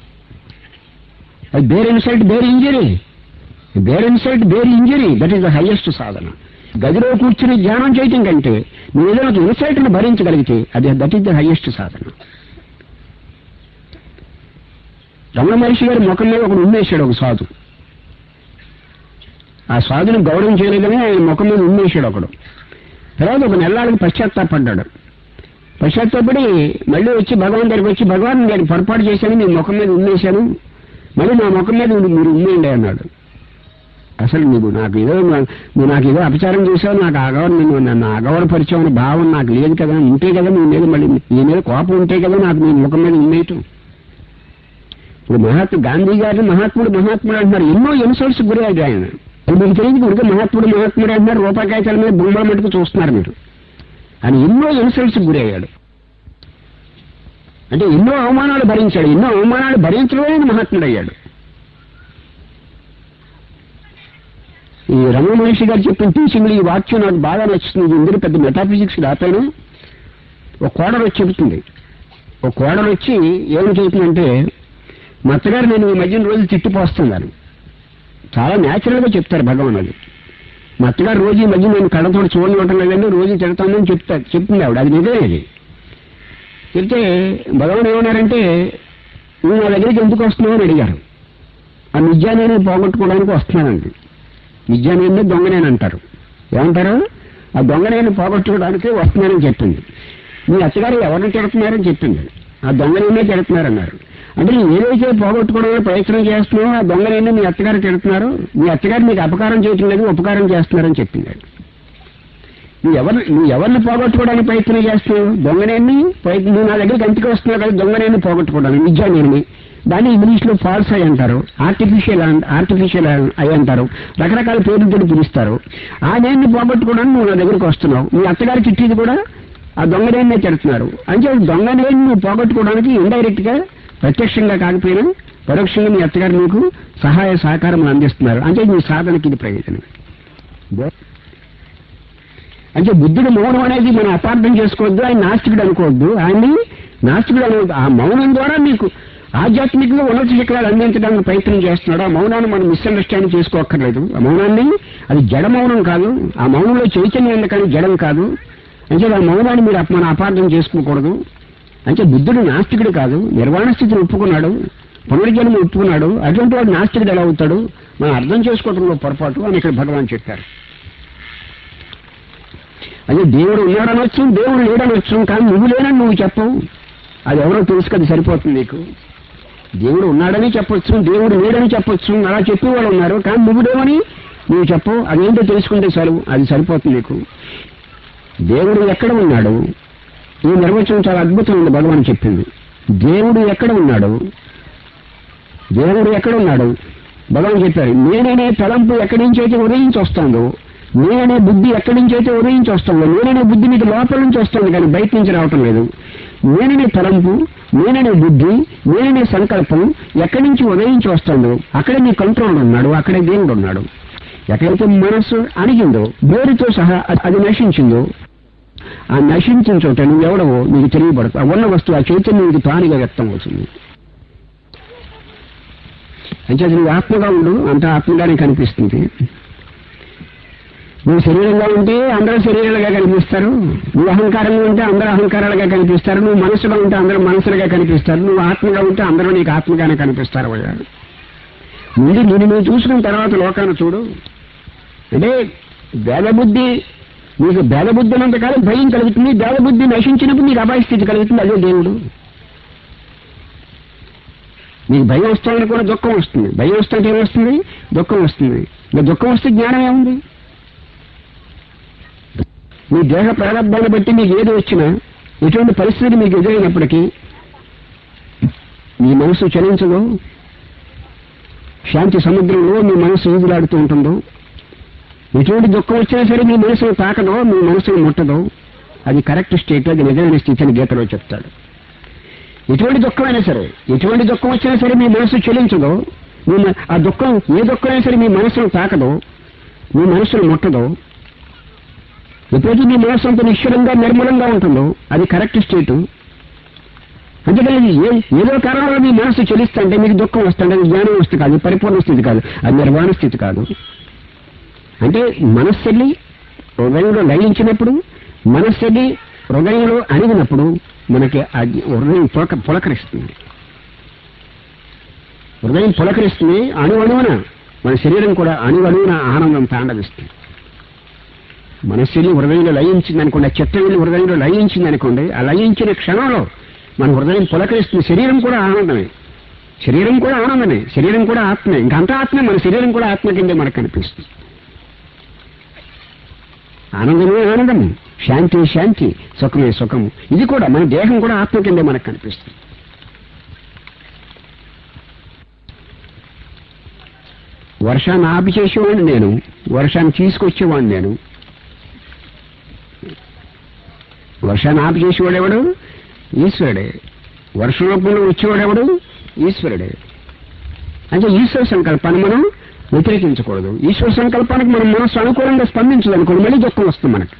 అది bear insult bear injury bear insult bear injury that is the highest సాధన గదిలో కూర్చుని ధ్యానం చేయటం కంటే నువ్వు ఏదైనా ఇన్సల్ట్ ని భరించగలిగితే అది దట్ ఈస్ ద హైయెస్ట్ సాధన రమణ మహర్షి గారి ముఖం మీద ఒకడు ఉమ్మేశాడు ఒక సాధు ఆ సాధుని గౌరవం చేయలేదని ఆయన ముఖం మీద ఉమ్మేశాడు ఒకడు తర్వాత ఒక నెలలకు పశ్చాత్తాపడ్డాడు పశ్చాత్తాపడి మళ్ళీ వచ్చి భగవాన్ దగ్గరికి వచ్చి భగవాన్ నేను పొరపాటు చేశాను మీ ముఖం మీద ఉమ్మేశాను మళ్ళీ నా ముఖం మీద మీరు ఉమ్మేయండి అన్నాడు అసలు నువ్వు నాకు ఏదో నా- నువ్వు నాకు ఏదో అపచారం చేసావు నాకు అగౌరవం నువ్వు నన్ను అగౌరవపరిచావు అనే భావం నాకు లేదు కదా ఉంటే కదా నీ మీద మళ్ళీ నీ మీద కోపం ఉంటే కదా నాకు నీ ముఖం మీద ఉమ్మేయటం ఇప్పుడు మహాత్మ గాంధీ గారిని మహాత్ముడు మహాత్ముడు అంటున్నారు ఎన్నో ఇన్సల్ట్స్ గురయ్యాడు ఆయన అది మీకు తెలియదు గురిక మహాత్ముడు మహాత్ముడు అంటున్నారు రూపాయి కాగితాల మీద బొమ్మల మటుకు చూస్తున్నారు మీరు ఆయన ఎన్నో ఇన్సల్ట్స్ గురయ్యాడు అంటే ఎన్నో అవమానాలు భరించాడు ఎన్నో అవమానాలు భరించడమే ఆయన మహాత్ముడు అయ్యాడు ఈ రమణ మహర్షి గారు చెప్పిన టీచింగ్లు ఈ వాక్యం నాకు బాగా నచ్చుతుంది ఇందులో పెద్ద మెటాఫిజిక్స్ రాపాను ఒక కోడలు వచ్చి చెబుతుంది ఒక కోడలు వచ్చి ఏమని చెబుతుందంటే మా అత్తగారు నేను ఈ మధ్యన రోజు తిట్టిపోస్తున్నాను చాలా న్యాచురల్ గా చెప్తారు భగవాన్ అది మా అత్తగారు రోజు ఈ మధ్య నేను కళ్ళతో చూడనివ్వటం లేదండి రోజు తిడతానని చెప్తా చెప్తుంది ఆవిడ అది నిజమే అది చెప్తే భగవాన్ ఏమన్నారంటే నువ్వు నా దగ్గరికి ఎందుకు వస్తున్నావు అని అడిగారు ఆ నిజాన్ని పోగొట్టుకోవడానికి వస్తున్నానండి నిజాన్ని దొంగనేనంటారు ఏమంటారు ఆ దొంగనేని పోగొట్టుకోవడానికి వస్తున్నానని చెప్పింది మీ అత్తగారు ఎవరిని తిడుతున్నారని చెప్పింది ఆ దొంగనేనే తిడుతున్నారన్నారు అంటే నువ్వు ఏదైతే పోగొట్టుకోవడానికి ప్రయత్నం చేస్తున్నావో ఆ దొంగనేనే మీ అత్తగారు తిడుతున్నారు మీ అత్తగారు మీకు అపకారం చేయటం లేదు ఉపకారం చేస్తున్నారని చెప్పింది నువ్వు ఎవరిని నువ్వు ఎవరిని పోగొట్టుకోవడానికి ప్రయత్నం చేస్తున్నావు దొంగనేని ప్రయత్నం నువ్వు నా దగ్గరికి ఎంతకు వస్తున్నావు కదా దొంగనేని పోగొట్టుకోవడానికి నిజాన్ని దాన్ని ఇంగ్లీష్ లో ఫాల్స్ అయి అంటారు ఆర్టిఫిషియల్ ఆర్టిఫిషియల్ అయి అంటారు రకరకాల పేర్లతో పిలుస్తారు ఆ నేన్ని పోగొట్టుకోవడానికి నువ్వు నా దగ్గరికి వస్తున్నావు మీ అత్తగారి చిట్టిది కూడా ఆ దొంగనేనే తిడుతున్నారు అంటే దొంగనేని నువ్వు పోగొట్టుకోవడానికి ఇండైరెక్ట్ గా ప్రత్యక్షంగా కాకపోయినా పరోక్షంగా మీ అత్తగారు నీకు సహాయ సహకారం అందిస్తున్నారు అంటే నీ సాధనకి ఇది ప్రయోజనం అంటే బుద్ధుడు మౌనం అనేది మనం అపార్థం చేసుకోవద్దు ఆయన నాస్తికుడు అనుకోవద్దు ఆయన్ని నాస్తికుడు అనుకోవద్దు ఆ మౌనం ద్వారా మీకు ఆధ్యాత్మికంగా ఉన్నత శిఖరాలు అందించడానికి ప్రయత్నం చేస్తున్నాడు ఆ మౌనాన్ని మనం మిస్అండర్స్టాండ్ చేసుకోక్కర్లేదు ఆ మౌనాన్ని అది జడ మౌనం కాదు ఆ మౌనంలో చైతన్యం ఉంది కానీ జడం కాదు అంటే ఆ మౌనాన్ని మీరు అప- మనం అపార్థం చేసుకోకూడదు అంటే బుద్ధుడు నాస్తికుడు కాదు నిర్వాణ స్థితిని ఒప్పుకున్నాడు పునర్జన్మ ఒప్పుకున్నాడు అటువంటి వాడు నాస్తికుడు ఎలా అవుతాడు మనం అర్థం చేసుకోవడంలో పొరపాటు అని ఇక్కడ భగవాన్ చెప్పారు అదే దేవుడు ఉన్నాడనొచ్చు దేవుడు లేడనొచ్చు కానీ నువ్వు లేనని నువ్వు చెప్పవు అది ఎవరో తెలుసు కదా సరిపోతుంది నీకు దేవుడు ఉన్నాడని చెప్పొచ్చు దేవుడు లేడని చెప్పొచ్చు అలా చెప్పేవాళ్ళు ఉన్నారు కానీ నువ్వు లేవని నువ్వు చెప్పవు అదేంటో తెలుసుకుంటే సరి అది సరిపోతుంది నీకు దేవుడు ఎక్కడ ఉన్నాడు ఈ నిర్వచనం చాలా అద్భుతమైన భగవాన్ చెప్పింది దేవుడు ఎక్కడ ఉన్నాడు దేవుడు ఎక్కడ ఉన్నాడు భగవాన్ చెప్పారు నేననే తలంపు ఎక్కడి నుంచి అయితే ఉదయించి వస్తుందో నేననే బుద్ధి ఎక్కడి నుంచి అయితే ఉదయించి వస్తుందో నేననే బుద్ధి మీకు లోపల నుంచి వస్తుంది కానీ బయట నుంచి రావటం లేదు నేననే తలంపు నేననే బుద్ధి నేననే సంకల్పం ఎక్కడి నుంచి ఉదయించి వస్తుందో అక్కడే మీ కంట్రోల్ ఉన్నాడు అక్కడే దేవుడు ఉన్నాడు ఎక్కడైతే మనస్సు అణిగిందో వేరుతో సహా అది- అది నశించిందో ఆ నశించిన చోట నువ్వు ఎవడవో నీకు తెలియబడదు ఆ ఉన్న వస్తువు ఆ చైతన్యం నీకు తానుగా వ్యక్తం అవుతుంది అంటే అది నువ్వు ఆత్మగా ఉండు అంత ఆత్మగానే కనిపిస్తుంది నువ్వు శరీరంగా ఉంటే అందరూ శరీరాలుగా కనిపిస్తారు నువ్వు అహంకారంగా ఉంటే అందరూ అహంకారాలుగా కనిపిస్తారు నువ్వు మనసులో ఉంటే అందరూ మనసులుగా కనిపిస్తారు నువ్వు ఆత్మగా ఉంటే అందరూ నీకు ఆత్మగానే కనిపిస్తారు అయ్యా ముందు నిన్ను నువ్వు చూసుకున్న తర్వాత లోకాన్ని చూడు అంటే బుద్ధి నీకు బుద్ధి ఉన్నంతకాలం భయం కలుగుతుంది బుద్ధి నశించినప్పుడు నీకు అపాయ స్థితి కలుగుతుంది అదే దేవుడు నీకు భయం వస్తుందని కూడా దుఃఖం వస్తుంది భయం వస్తుంటే ఏమొస్తుంది దుఃఖం వస్తుంది ఇంకా దుఃఖం వస్తే జ్ఞానం ఏముంది మీ దేహ ప్రారంభాన్ని బట్టి మీకు ఏది వచ్చినా ఎటువంటి పరిస్థితి మీకు ఎదురైనప్పటికీ మీ మనసు చలించదు శాంతి సముద్రంలో మీ మనసు ఈదులాడుతూ ఉంటుందో ఎటువంటి దుఃఖం వచ్చినా సరే మీ మనసును తాకదో మీ మనసును ముట్టదో అది కరెక్ట్ స్టేట్ అది నిజమైన స్థితి అని గీతలో చెప్తాడు ఎటువంటి దుఃఖమైనా సరే ఎటువంటి దుఃఖం వచ్చినా సరే మీ మనసు చెలించదో మీ మ- ఆ దుఃఖం ఏ దుఃఖమైనా సరే మీ మనసును తాకదో మీ మనసును ముట్టదో ఎప్పుడైతే మీ మనసు అంత నిశ్చలంగా నిర్మలంగా ఉంటుందో అది కరెక్ట్ స్టేటు అంతేకాదు ఏ ఏదో కారణంలో మీ మనసు చెలిస్తుంటే మీకు దుఃఖం వస్తుంటే అది జ్ఞానం స్థితి కాదు పరిపూర్ణ స్థితి కాదు అది నిర్వాణ స్థితి కాదు అంటే మనస్సు వెళ్ళి హృదయంలో లయించినప్పుడు మనస్సు వెళ్ళి హృదయంలో అణిగినప్పుడు మనకి ఆ హృదయం పులక పులకరిస్తుంది హృదయం పులకరిస్తుంది అణు అణువున మన శరీరం కూడా అణు అణువున ఆనందం తాండవిస్తుంది మనస్సు వెళ్ళి హృదయంలో లయించింది అనుకోండి ఆ చిత్తం వెళ్ళి హృదయంలో లయించింది అనుకోండి ఆ లయించిన క్షణంలో మన హృదయం పులకరిస్తుంది శరీరం కూడా ఆనందమే శరీరం కూడా ఆనందమే శరీరం కూడా ఆత్మే ఇంకంతా ఆత్మే మన శరీరం కూడా ఆత్మ కిందే మనకు కనిపిస్తుంది ఆనందమే ఆనందము శాంతి శాంతి సుఖమే సుఖము ఇది కూడా మన దేహం కూడా ఆత్మ కిందే మనకు కనిపిస్తుంది వర్షాన్ని ఆపి చేసేవాడిని నేను వర్షాన్ని తీసుకొచ్చేవాడిని నేను వర్షాన్ని ఆపి చేసేవాడెవడు ఈశ్వరుడే వర్ష రూపంలో వచ్చేవాడెవడు ఈశ్వరుడే అంటే ఈశ్వర సంకల్పాన్ని మనం వ్యతిరేకించకూడదు ఈశ్వర సంకల్పానికి మనం మనసు అనుకూలంగా స్పందించదనుకోండి మళ్ళీ దుఃఖం వస్తుంది మనకి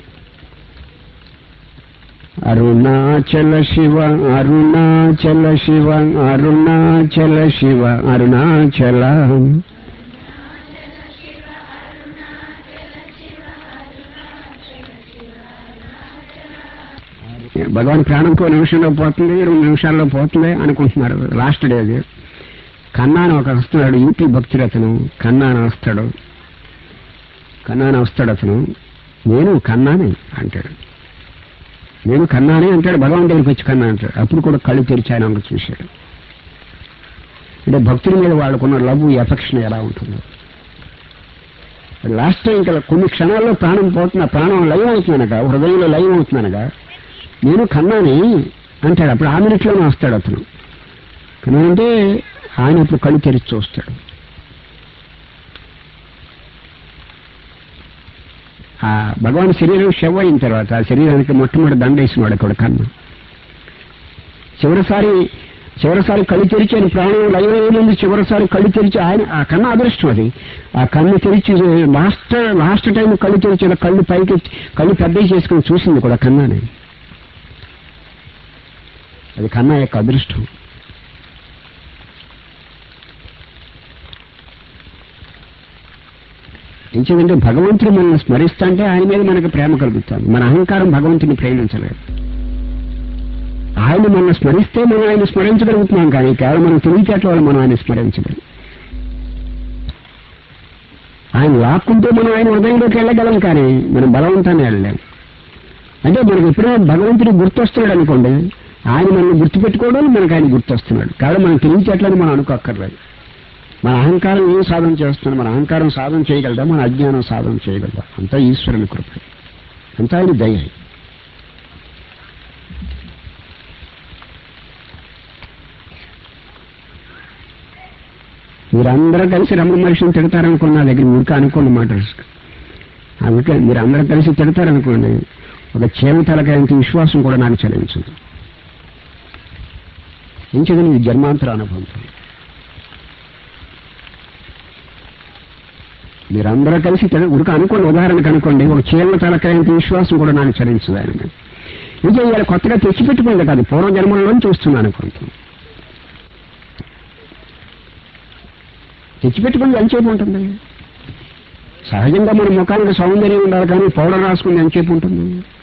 అరుణాచల శివ అరుణాచల శివ అరుణాచల శివ అరుణాచల భగవాన్ ప్రాణం ఇంకో నిమిషంలో పోతుంది రెండు నిమిషాల్లో పోతుంది అనుకుంటున్నారు లాస్ట్ డే అది కన్నాన ఒక వస్తున్నాడు యూపీ భక్తుడు అతను కన్నాన వస్తాడు కన్నాన వస్తాడు అతను నేను కన్నానే అంటాడు నేను కన్నానే అంటాడు భగవాన్ దగ్గరికి వచ్చి కన్నా అంటాడు అప్పుడు కూడా కళ్ళు తెరిచి ఆయన వంక చూశాడు అంటే భక్తుల మీద వాళ్ళకున్న లవ్ ఎఫెక్షన్ ఎలా ఉంటుందో లాస్ట్ టైం ఇంకా కొన్ని క్షణాల్లో ప్రాణం పోతున్నా ప్రాణం లయం అవుతున్నానగా హృదయంలో లయం అవుతున్నానగా నేను కన్నాని అంటాడు అప్పుడు ఆ మినిట్లోనే వస్తాడు అతను కన్నానంటే ఆయన ఇప్పుడు కళ్ళు తెరిచి చూస్తాడు ఆ భగవాన్ శరీరం శవ అయిన తర్వాత ఆ శరీరానికి మొట్టమొదటి దండేసినాడు అక్కడ కన్ను చివరిసారి చివరిసారి కళ్ళు తెరిచి ఆయన ప్రాణం లయమైంది చివరిసారి కళ్ళు తెరిచి ఆయన ఆ కన్ను అదృష్టం అది ఆ కన్ను తెరిచి లాస్ట్ లాస్ట్ టైం కళ్ళు తెరిచి ఇలా కళ్ళు పైకి కళ్ళు పెద్దవి చేసుకుని చూసింది కూడా కన్నాని అది కన్నా యొక్క అదృష్టం ఎందుకంటే భగవంతుడు మనల్ని స్మరిస్తుంటే ఆయన మీద మనకు ప్రేమ కలుగుతుంది మన అహంకారం భగవంతుని ప్రేమించలేదు ఆయన మనల్ని స్మరిస్తే మనం ఆయన స్మరించగలుగుతున్నాం కానీ కేవలం మనం తెలివితేటల వల్ల మనం ఆయన స్మరించలేం ఆయన లాక్కుంటే మనం ఆయన హృదయంలోకి వెళ్ళగలం కానీ మనం బలవంతాన్ని వెళ్ళలేం అంటే మనకు ఎప్పుడైనా భగవంతుడు గుర్తొస్తున్నాడు అనుకోండి ఆయన మనల్ని గుర్తుపెట్టుకోవడం మనకు ఆయన గుర్తొస్తున్నాడు కాబట్టి మనం తెలివితేటలని మనం అనుకోక్కర్లేదు మన అహంకారం ఏం సాధన చేస్తున్నాం మన అహంకారం సాధన చేయగలదా మన అజ్ఞానం సాధన చేయగలదా అంతా ఈశ్వరుని కృప అంతా ఆయన దయ మీరందరూ కలిసి రమణ మనిషిని తిడతారనుకోండి నా దగ్గర ఊరికే అనుకోండి మాట అందుకే మీరు అందరూ కలిసి తిడతారనుకోండి ఒక చేమ తలకాయంత విశ్వాసం కూడా నాకు చలించదు ఏం చదివి ఇది జన్మాంతర అనుభవం మీరందరూ కలిసి తెల- ఉడక అనుకోండి ఉదాహరణకు అనుకోండి ఒక చీల తలకాయంత విశ్వాసం కూడా నాకు చలించదు ఆయన మీద. ఇంకా ఇవాళ కొత్తగా తెచ్చిపెట్టుకుంది కాదు పూర్వ జన్మలో చూస్తున్నాను అనుకుంటున్నాను తెచ్చిపెట్టుకుంది ఎంతసేపు ఉంటుంది సహజంగా మన ముఖానికి సౌందర్యం ఉండాలి కానీ పౌడర్ రాసుకుంది ఎంతసేపు ఉంటుంది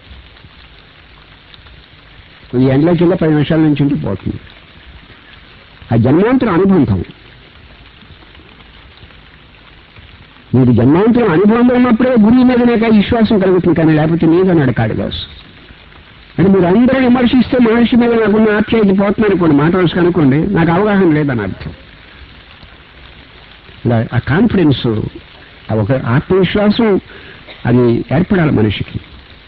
కొద్ది ఎండలోకి వెళ్ళి పది నిమిషాల నుంచి ఉంటే పోతుంది ఆ జన్మాంతరం అనుబంధం మీరు జన్మాంతరం అనుభవంలో ఉన్నప్పుడే గురి మీద నాకు విశ్వాసం కలుగుతుంది కానీ లేకపోతే లేదన్నాడు కాళిదాస్ అంటే మీరు అందరూ విమర్శిస్తే మనిషి మీద నాకున్న ఆప్యాయత పోతుంది అనుకోండి మాట వరుసగా అనుకోండి నాకు అవగాహన లేదని అర్థం ఇలా ఆ కాన్ఫిడెన్స్ ఆ ఒక ఆత్మవిశ్వాసం అది ఏర్పడాలి మనిషికి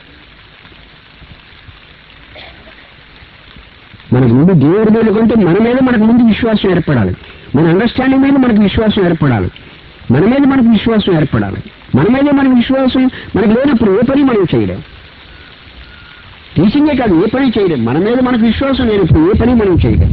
మనకు ముందు దేవుడి మీద కంటే మన మీద మనకు ముందు విశ్వాసం ఏర్పడాలి మన అండర్స్టాండింగ్ మీద మనకు విశ్వాసం ఏర్పడాలి మన మీద మనకు విశ్వాసం ఏర్పడాలి మన మీద మనకు విశ్వాసం మనకు లేనప్పుడు ఏ పని మనం చేయలేం టీచింగే కాదు ఏ పని చేయలేం మన మీద మనకు విశ్వాసం లేనప్పుడు ఏ పని మనం చేయలేం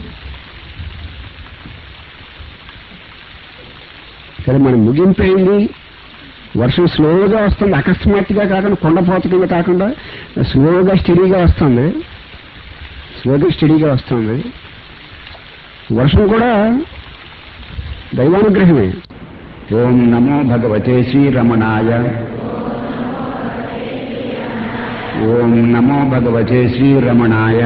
సరే మనం ముగింపైంది వర్షం స్లోగా వస్తుంది అకస్మాత్తుగా కాకుండా కొండపోత కింద కాకుండా స్లోగా స్టడీగా వస్తుంది స్లోగా స్టడీగా వస్తుంది వర్షం కూడా దైవానుగ్రహమే ఓం నమో భగవతే శ్రీరమణాయ ఓం నమో భగవతే శ్రీరమణాయ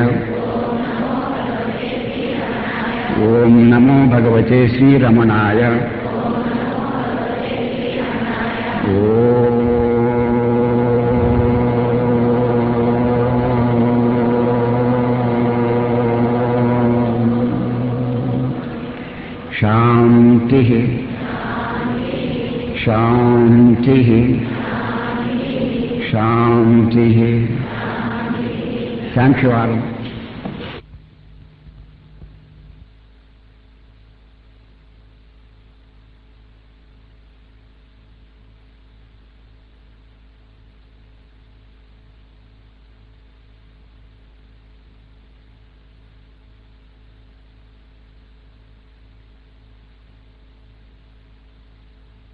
ఓం నమో భగవతే శ్రీరమణాయ ఓ శాంతి శాంతి శాంతి థ్యాంక్ యూ ఆల్